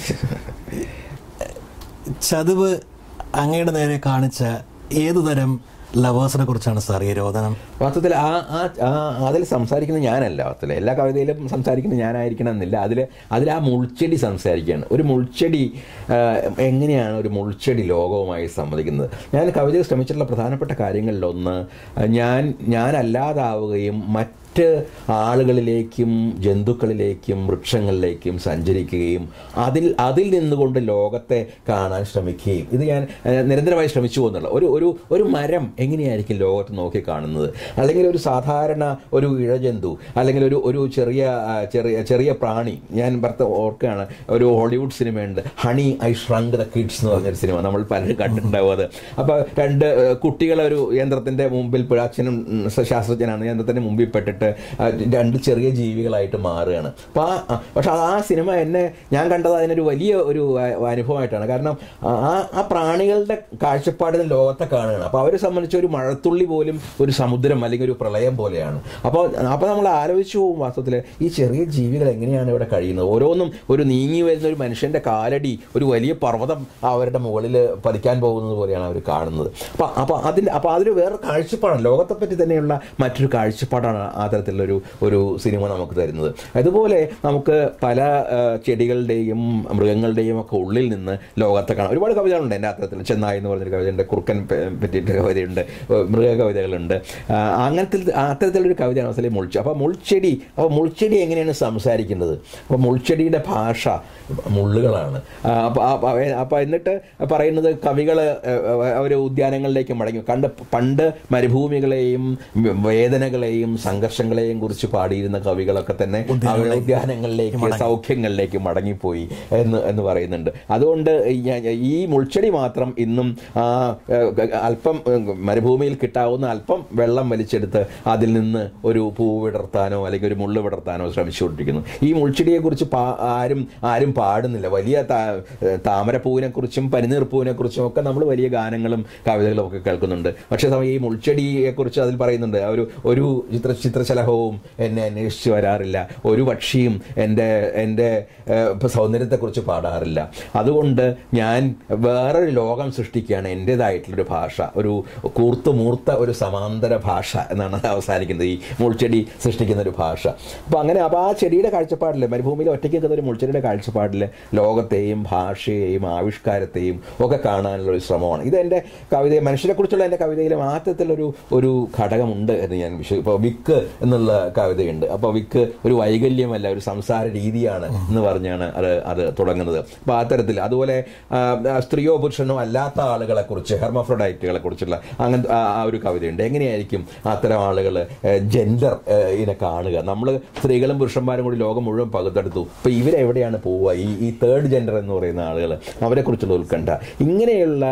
ചതിവ് അങ്ങയുടെ നേരെ കാണിച്ച ഏതുതരം ലവേഴ്സിനെ കുറിച്ചാണ് സാർ ഈ രോദനം വാസ്തവത്തിൽ ആ ആ ആ- അതിൽ സംസാരിക്കുന്നത് ഞാനല്ല വാസ്തവത്തിൽ എല്ലാ കവിതയിലും സംസാരിക്കുന്നത് ഞാനായിരിക്കണം എന്നില്ല അതിൽ അതിൽ ആ മുൾച്ചെടി സംസാരിക്കുകയാണ് ഒരു മുൾച്ചെടി ആ, എങ്ങനെയാണ് ഒരു മുൾച്ചെടി ലോകവുമായി സംവദിക്കുന്നത് ഞാൻ കവിതയിൽ ശ്രമിച്ചിട്ടുള്ള പ്രധാനപ്പെട്ട കാര്യങ്ങളിലൊന്ന് ഞാൻ ഞാനല്ലാതാവുകയും മറ്റ് ആളുകളിലേക്കും ജന്തുക്കളിലേക്കും വൃക്ഷങ്ങളിലേക്കും സഞ്ചരിക്കുകയും അതിൽ അതിൽ നിന്നുകൊണ്ട് ലോകത്തെ കാണാൻ ശ്രമിക്കുകയും ഇത് ഞാൻ ഏഹ്, നിരന്തരമായി ശ്രമിച്ചു പോകുന്നുള്ള ഒരു ഒരു ഒരു മരം എങ്ങനെയായിരിക്കും ലോകത്ത് നോക്കി കാണുന്നത് അല്ലെങ്കിൽ ഒരു സാധാരണ ഒരു ഇഴജന്തു അല്ലെങ്കിൽ ഒരു ഒരു ചെറിയ ആ, ചെറിയ ചെറിയ പ്രാണി ഞാൻ ഭർത്ത ഓർക്കുകയാണ് ഒരു ഹോളിവുഡ് സിനിമയുണ്ട് honey I shrunk the kids എന്ന് പറഞ്ഞൊരു സിനിമ നമ്മൾ പലരും കണ്ടിട്ടുണ്ടാവും അത് അപ്പോൾ രണ്ട് ഏഹ്, കുട്ടികളെ ഒരു യന്ത്രത്തിൻ്റെ മുമ്പിൽ പെട്ട് അച്ഛനും ഉം, ശാസ്ത്രജ്ഞനാണ് യന്ത്രത്തിൻ്റെ മുമ്പിൽ പെട്ടിട്ട് ആ, രണ്ട് ചെറിയ ജീവികളായിട്ട് മാറുകയാണ് അപ്പോൾ ആ പക്ഷെ ആ സിനിമ എന്നെ ഞാൻ കണ്ടത് അതിനൊരു വലിയ ഒരു ആ, അനുഭവമായിട്ടാണ് കാരണം ആ ആ പ്രാണികളുടെ കാഴ്ചപ്പാടിന് ലോകത്തെ കാണുകയാണ് അപ്പോൾ അവരെ സംബന്ധിച്ച് ഒരു മഴത്തുള്ളി പോലും ഒരു സമുദ്രം അല്ലെങ്കിൽ ഒരു പ്രളയം പോലെയാണ് അപ്പോൾ അപ്പോൾ നമ്മൾ ആലോചിച്ചു പോകും വാസ്തവത്തിൽ ഈ ചെറിയ ജീവികൾ എങ്ങനെയാണ് ഇവിടെ കഴിയുന്നത് ഓരോന്നും ഒരു നീങ്ങി വരുന്ന ഒരു മനുഷ്യൻ്റെ കാലടി ഒരു വലിയ പർവ്വതം അവരുടെ മുകളിൽ പതിക്കാൻ പോകുന്നത് പോലെയാണ് അവർ കാണുന്നത് അപ്പോൾ അപ്പോൾ അതിൻ്റെ അപ്പോൾ അതിന് വേറെ കാഴ്ചപ്പാടാണ് ലോകത്തെ പറ്റി തന്നെയുള്ള മറ്റൊരു കാഴ്ചപ്പാടാണ് ആ തരത്തിലുള്ളൊരു ഒരു സിനിമ നമുക്ക് തരുന്നത് അതുപോലെ നമുക്ക് പല ആ, ചെടികളുടെയും മൃഗങ്ങളുടെയും ഒക്കെ ഉള്ളിൽ നിന്ന് ലോകത്തെ കാണാം ഒരുപാട് കവിതകളുണ്ട് എൻ്റെ അത്തരത്തിൽ ചെന്നായി എന്ന് പറഞ്ഞൊരു കവിതയുണ്ട് കുറുക്കൻ പ- പറ്റിയിട്ട് കവിതയുണ്ട് ഏഹ് മൃഗ കവിതകളുണ്ട് ആ, അങ്ങനത്തെ അത്തരത്തിലൊരു കവിതയാണ് അസലി മുൾച്ചെടി അപ്പോൾ മുൾച്ചെടി അപ്പോൾ മുൾച്ചെടി എങ്ങനെയാണ് സംസാരിക്കുന്നത് അപ്പോൾ മുൾച്ചെടിയുടെ ഭാഷ മുള്ളുകളാണ് അപ്പോൾ അപ്പോൾ എന്നിട്ട് പറയുന്നത് കവികൾ അവർ ഉദ്യാനങ്ങളിലേക്ക് മടങ്ങി കണ്ട് പണ്ട് മരുഭൂമികളെയും വേദനകളെയും സംഘർഷങ്ങളെയും കുറിച്ച് പാടിയിരുന്ന കവികളൊക്കെ തന്നെ അവരുടെ ഉദ്യാനങ്ങളിലേക്ക് സൗഖ്യങ്ങളിലേക്ക് മടങ്ങിപ്പോയി എന്ന് എന്ന് പറയുന്നുണ്ട് അതുകൊണ്ട് ഈ ഞാൻ- ഈ മുൾച്ചെടി മാത്രം ഇന്നും ആ, ഏഹ്, അല്പം ഏഹ്, മരുഭൂമിയിൽ കിട്ടാവുന്ന അല്പം വെള്ളം വലിച്ചെടുത്ത് അതിൽ നിന്ന് ഒരു പൂ വിടർത്താനോ അല്ലെങ്കിൽ ഒരു മുള്ള് വിടർത്താനോ ശ്രമിച്ചുകൊണ്ടിരിക്കുന്നു ഈ മുൾച്ചെടിയെക്കുറിച്ച് പാ ആരും ആരും പാടുന്നില്ല വലിയ താ- ഏഹ്, താമരപ്പൂവിനെ കുറിച്ചും പനിനീർപ്പൂവിനെ കുറിച്ചും ഒക്കെ നമ്മൾ വലിയ ഗാനങ്ങളും കവിതകളും ഒക്കെ കേൾക്കുന്നുണ്ട് പക്ഷേ സമയം ഈ മുൾച്ചെടിയെക്കുറിച്ച് അതിൽ പറയുന്നുണ്ട് ആ ഒരു ഒരു ചിത്ര ചിത്രശലഭവും എന്നെ അന്വേഷിച്ച് വരാറില്ല ഒരു പക്ഷിയും എൻ്റെ എൻ്റെ ഏഹ്, ഇപ്പൊ സൗന്ദര്യത്തെക്കുറിച്ച് പാടാറില്ല അതുകൊണ്ട് ഞാൻ വേറൊരു ലോകം സൃഷ്ടിക്കുകയാണ് എൻ്റേതായിട്ടുള്ളൊരു ഭാഷ ഒരു കൂർത്ത് മൂർത്ത ഒരു സമാന്തര ഭാഷ എന്നാണ് അത് അവസാനിക്കുന്നത് ഈ മുൾച്ചെടി സൃഷ്ടിക്കുന്ന ഒരു ഭാഷ അപ്പോൾ അങ്ങനെ അപ്പോൾ ആ ചെടിയുടെ കാഴ്ചപ്പാടിൽ മരുഭൂമിയിൽ ഒറ്റയ്ക്ക് നിൽക്കുന്ന ഒരു മുൾച്ചെടിയുടെ കാഴ്ചപ്പാടിൽ ലോകത്തെയും ഭാഷയെയും ആവിഷ്കാരത്തെയും ഒക്കെ കാണാനുള്ള ഒരു ശ്രമമാണ് ഇത് എൻ്റെ കവിത മനുഷ്യരെക്കുറിച്ചുള്ള എൻ്റെ കവിതയിൽ മാറ്റത്തിലൊരു ഒരു ഘടകമുണ്ട് എന്ന് ഞാൻ വിശ്വ ഇപ്പോൾ വിക്ക് എന്നുള്ള കവിതയുണ്ട് അപ്പോൾ വിക്ക് ഒരു വൈകല്യമല്ല ഒരു സംസാര രീതിയാണ് എന്ന് പറഞ്ഞാണ് അത് അത് തുടങ്ങുന്നത് അപ്പോൾ അത്തരത്തിൽ അതുപോലെ ആ, ആ, സ്ത്രീയോ പുരുഷനോ അല്ലാത്ത ആളുകളെ കുറിച്ച് ഹെർമഫ്രോഡൈറ്റുകളെ കുറിച്ചുള്ള അങ്ങനത്തെ ആ ആ ഒരു കവിതയുണ്ട് എങ്ങനെയായിരിക്കും അത്തരം ആളുകൾ ജെൻഡർ ഇതിനെ കാണുക നമ്മൾ സ്ത്രീകളും പുരുഷന്മാരും കൂടി ലോകം മുഴുവൻ പകുത്തെടുത്തു അപ്പോൾ ഇവരെവിടെയാണ് പോവുക ഈ ഈ തേർഡ് ജെൻഡർ എന്ന് പറയുന്ന ആളുകൾ അവരെക്കുറിച്ചുള്ള ഉത്കണ്ഠ ഇങ്ങനെയുള്ള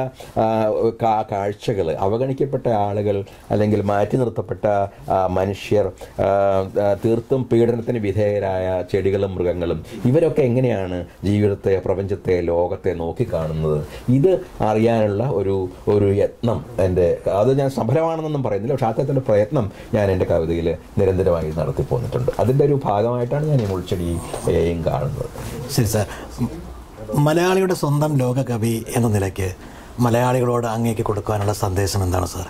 കാഴ്ചകൾ അവഗണിക്കപ്പെട്ട ആളുകൾ അല്ലെങ്കിൽ മാറ്റി നിർത്തപ്പെട്ട ആ, മനുഷ്യർ ആ, ആ, തീർത്തും പീഡനത്തിന് വിധേയരായ ചെടികളും മൃഗങ്ങളും ഇവരൊക്കെ എങ്ങനെയാണ് ജീവിതത്തെ പ്രപഞ്ചത്തെ ലോകത്തെ നോക്കിക്കാണുന്നത് ഇത് അറിയാനുള്ള ഒരു ഒരു യത്നം എൻ്റെ അത് ഞാൻ സഫലമാണെന്നൊന്നും പറയുന്നില്ല പക്ഷേ അത്തരത്തിലുള്ള പ്രയത്നം ഞാൻ എൻ്റെ കവിതയിൽ നിരന്തരമായി നടത്തി പോന്നിട്ടുണ്ട് അതിൻ്റെ ഒരു ഭാഗമായിട്ടാണ് ഞാൻ ഈ മുൾച്ചെടിയെയും കാണുന്നത് ശരി സാർ മ- മലയാളിയുടെ സ്വന്തം ലോകകവി എന്ന നിലയ്ക്ക് മലയാളികളോട് അങ്ങേക്ക് കൊടുക്കാനുള്ള സന്ദേശം എന്താണ് സാർ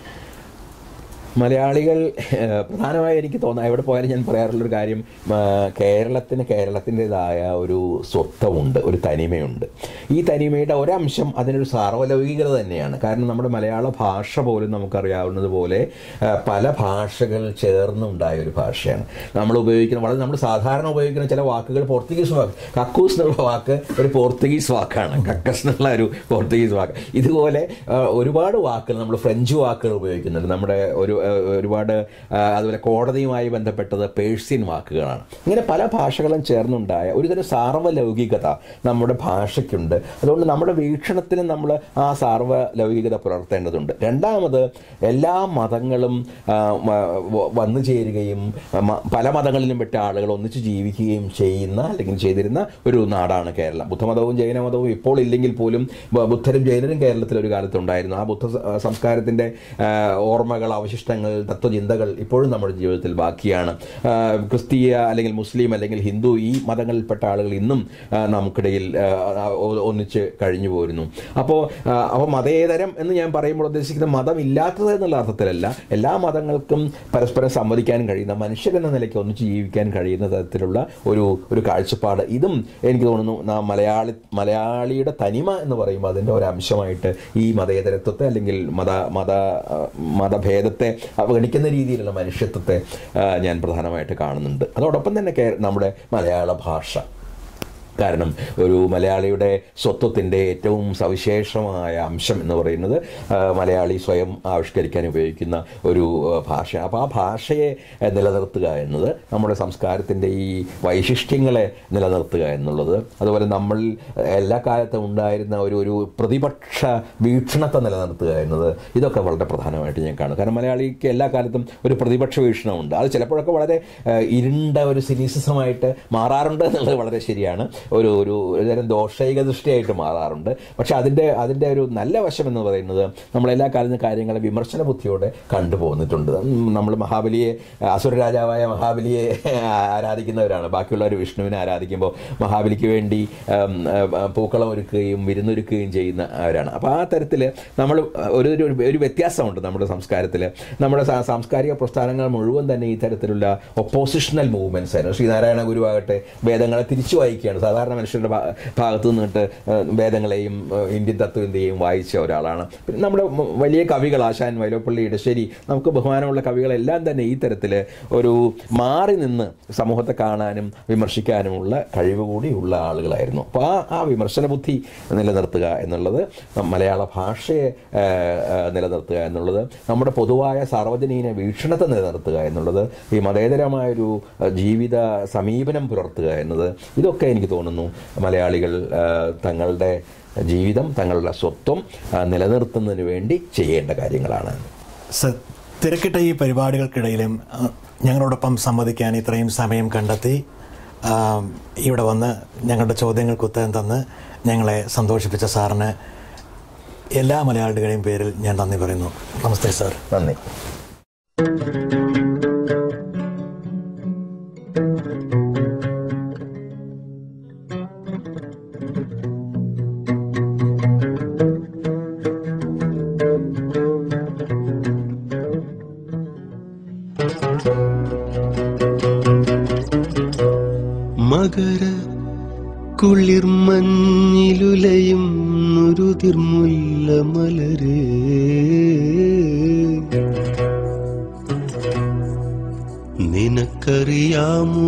മലയാളികൾ ഏഹ്, പ്രധാനമായി എനിക്ക് തോന്നുന്നത് എവിടെ പോയാലും ഞാൻ പറയാറുള്ളൊരു കാര്യം ആ, കേരളത്തിന് കേരളത്തിൻ്റെതായ ഒരു സ്വത്വമുണ്ട് ഒരു തനിമയുണ്ട് ഈ തനിമയുടെ ഒരംശം അതിനൊരു സാർവലൗകികത തന്നെയാണ് കാരണം നമ്മുടെ മലയാള ഭാഷ പോലും നമുക്കറിയാവുന്നതുപോലെ ആ, പല ഭാഷകൾ ചേർന്നുണ്ടായ ഒരു ഭാഷയാണ് നമ്മൾ ഉപയോഗിക്കുന്ന വളരെ നമ്മൾ സാധാരണ ഉപയോഗിക്കുന്ന ചില വാക്കുകൾ പോർത്തുഗീസ് വാക്ക് കക്കൂസ് എന്നുള്ള വാക്ക് ഒരു പോർത്തുഗീസ് വാക്കാണ് കക്കസ് എന്നുള്ള ഒരു പോർത്തുഗീസ് വാക്ക് ഇതുപോലെ ആ, ഒരുപാട് വാക്കുകൾ നമ്മൾ ഫ്രഞ്ച് വാക്കുകൾ ഉപയോഗിക്കുന്നുണ്ട് നമ്മുടെ ഒരു ആ, ഒരുപാട് ആ, അതുപോലെ കോടതിയുമായി ബന്ധപ്പെട്ടത് പേഴ്സ്യൻ വാക്കുകളാണ് ഇങ്ങനെ പല ഭാഷകളും ചേർന്നുണ്ടായ ഒരുതരം സാർവലൗകികത നമ്മുടെ ഭാഷയ്ക്കുണ്ട് അതുകൊണ്ട് നമ്മുടെ വീക്ഷണത്തിനും നമ്മൾ ആ സാർവലൗകികത പുലർത്തേണ്ടതുണ്ട് രണ്ടാമത് എല്ലാ മതങ്ങളും ആ, മ- വ- വന്നു ചേരുകയും മ- പല മതങ്ങളിലും പെട്ട ആളുകൾ ഒന്നിച്ച് ജീവിക്കുകയും ചെയ്യുന്ന അല്ലെങ്കിൽ ചെയ്തിരുന്ന ഒരു നാടാണ് കേരളം ബുദ്ധമതവും ജൈനമതവും ഇപ്പോൾ ഇല്ലെങ്കിൽ പോലും ബ- ബുദ്ധരും ജൈനരും കേരളത്തിൽ ഒരു കാലത്തുണ്ടായിരുന്നു ആ ബുദ്ധ സ- സംസ്കാരത്തിൻ്റെ ആ, ഓർമ്മകൾ അവശിഷ്ടങ്ങൾ തത്വചിന്തകൾ ഇപ്പോഴും നമ്മുടെ ജീവിതത്തിൽ ബാക്കിയാണ് ആ, ക്രിസ്തീയ അല്ലെങ്കിൽ മുസ്ലിം അല്ലെങ്കിൽ ഹിന്ദു ഈ മതങ്ങളിൽപ്പെട്ട ആളുകൾ ഇന്നും ആ, നമുക്കിടയിൽ ആ, ആ, ഒ- ഒന്നിച്ച് കഴിഞ്ഞു പോരുന്നു അപ്പോൾ അപ്പോൾ മതേതരം എന്ന് ഞാൻ പറയുമ്പോൾ ഉദ്ദേശിക്കുന്നത് മതമില്ലാത്തത് എന്നുള്ള അർത്ഥത്തിലല്ല എല്ലാ മതങ്ങൾക്കും പരസ്പരം സംവദിക്കാൻ കഴിയുന്ന മനുഷ്യരെന്ന നിലയ്ക്ക് ഒന്നിച്ച് ജീവിക്കാൻ കഴിയുന്ന തരത്തിലുള്ള ഒരു ഒരു കാഴ്ചപ്പാട് ഇതും എനിക്ക് തോന്നുന്നു നാം മലയാളി മലയാളിയുടെ തനിമ എന്ന് പറയുമ്പോൾ അതിൻ്റെ ഒരു അംശമായിട്ട് ഈ മതേതരത്വത്തെ അല്ലെങ്കിൽ മത മത ആ, മതഭേദത്തെ അവഗണിക്കുന്ന രീതിയിലുള്ള മനുഷ്യത്വത്തെ ആ, ഞാൻ പ്രധാനമായിട്ട് കാണുന്നുണ്ട് അതോടൊപ്പം തന്നെ കേ- നമ്മുടെ മലയാള ഭാഷ കാരണം ഒരു മലയാളിയുടെ സ്വത്വത്തിൻ്റെ ഏറ്റവും സവിശേഷമായ അംശം എന്ന് പറയുന്നത് ആ, മലയാളി സ്വയം ആവിഷ്കരിക്കാൻ ഉപയോഗിക്കുന്ന ഒരു ആ, ഭാഷ അപ്പോൾ ആ ഭാഷയെ ആ, നിലനിർത്തുക എന്നത് നമ്മുടെ സംസ്കാരത്തിൻ്റെ ഈ വൈശിഷ്ട്യങ്ങളെ നിലനിർത്തുക എന്നുള്ളത് അതുപോലെ നമ്മൾ എല്ലാ കാലത്തും ഉണ്ടായിരുന്ന ഒരു ഒരു പ്രതിപക്ഷ വീക്ഷണത്തെ നിലനിർത്തുക എന്നത് ഇതൊക്കെ വളരെ പ്രധാനമായിട്ട് ഞാൻ കാണും കാരണം മലയാളിക്ക് എല്ലാ കാലത്തും ഒരു പ്രതിപക്ഷ വീക്ഷണമുണ്ട് അത് ചിലപ്പോഴൊക്കെ വളരെ ആ, ഇരുണ്ട ഒരു സിനിസിസമായിട്ട് മാറാറുണ്ട് എന്നുള്ളത് വളരെ ശരിയാണ് ഒരു ഒരു ഒരു തരം ദോഷൈക ദൃഷ്ടിയായിട്ട് മാറാറുണ്ട് പക്ഷെ അതിൻ്റെ അതിൻ്റെ ഒരു നല്ല വശം എന്ന് പറയുന്നത് നമ്മളെല്ലാ കാലത്തും കാര്യങ്ങളെ വിമർശന ബുദ്ധിയോടെ കണ്ടുപോന്നിട്ടുണ്ട് നമ്മൾ മഹാബലിയെ അസുര രാജാവായ മഹാബലിയെ ആരാധിക്കുന്നവരാണ് ബാക്കിയുള്ളവർ വിഷ്ണുവിനെ ആരാധിക്കുമ്പോൾ മഹാബലിക്ക് വേണ്ടി ഉം, ഉം, പൂക്കളം ഒരുക്കുകയും വിരുന്നൊരുക്കുകയും ചെയ്യുന്നവരാണ് അപ്പോൾ ആ തരത്തിൽ നമ്മൾ ഒരു ഒരു ഒരു വ്യത്യാസമുണ്ട് നമ്മുടെ സംസ്കാരത്തിൽ നമ്മുടെ സാ- സാംസ്കാരിക പ്രസ്ഥാനങ്ങൾ മുഴുവൻ തന്നെ ഈ തരത്തിലുള്ള ഒപ്പോസിഷണൽ മൂവ്മെൻറ്റ്സ് ആയിരുന്നു ശ്രീനാരായണ ഗുരുവാകട്ടെ വേദങ്ങളെ തിരിച്ചു വായിക്കുകയാണ് സാധാരണ മനുഷ്യരുടെ ഭാ- ഭാഗത്തു നിന്നിട്ട് ഏഹ്, വേദങ്ങളെയും ഏഹ്, ഇന്ത്യൻ തത്വചിന്തയെയും വായിച്ച ഒരാളാണ് പിന്നെ നമ്മുടെ മ- വലിയ കവികൾ ആശാൻ വൈലോപ്പള്ളി ഇടശ്ശേരി നമുക്ക് ബഹുമാനമുള്ള കവികളെല്ലാം തന്നെ ഈ തരത്തിൽ ഒരു മാറി നിന്ന് സമൂഹത്തെ കാണാനും വിമർശിക്കാനുമുള്ള കഴിവ് കൂടിയുള്ള ആളുകളായിരുന്നു അപ്പോൾ ആ ആ വിമർശന ബുദ്ധി നിലനിർത്തുക എന്നുള്ളത് മലയാള ഭാഷയെ ഏഹ്, ഏഹ്, നിലനിർത്തുക എന്നുള്ളത് നമ്മുടെ പൊതുവായ സാർവജനീന വീക്ഷണത്തെ നിലനിർത്തുക എന്നുള്ളത് ഈ മതേതരമായൊരു ഏഹ്, ജീവിത സമീപനം പുലർത്തുക എന്നത് ഇതൊക്കെ എനിക്ക് തോന്നുന്നു മലയാളികൾ ഏഹ്, തങ്ങളുടെ ജീവിതം തങ്ങളുടെ സ്വത്വം ആ, നിലനിർത്തുന്നതിന് വേണ്ടി ചെയ്യേണ്ട കാര്യങ്ങളാണ് സർ തിരക്കിട്ട ഈ പരിപാടികൾക്കിടയിലും ആ, ഞങ്ങളോടൊപ്പം സംവദിക്കാൻ ഇത്രയും സമയം കണ്ടെത്തി ആ, ഇവിടെ വന്ന് ഞങ്ങളുടെ ചോദ്യങ്ങൾക്ക് ഉത്തരം തന്ന് ഞങ്ങളെ സന്തോഷിപ്പിച്ച സാറിന് എല്ലാ മലയാളികളുടെയും പേരിൽ ഞാൻ നന്ദി പറയുന്നു നമസ്തേ സാർ നന്ദി മകര കുളിർമഞ്ഞിലുലയും നുരുതിർമുല്ല മലരേ നിനക്കറിയാമോ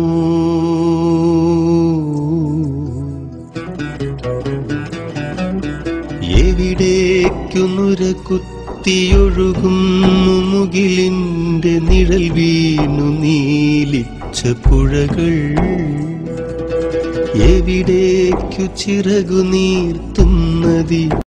എവിടേക്കു നുര കുത്തിയൊഴുകുന്നു മുകിലിന്റെ നിഴൽ വീണു നീലിച്ച പുഴകൾ എവിടേക്കു ചിറകു നീർത്തുന്നതി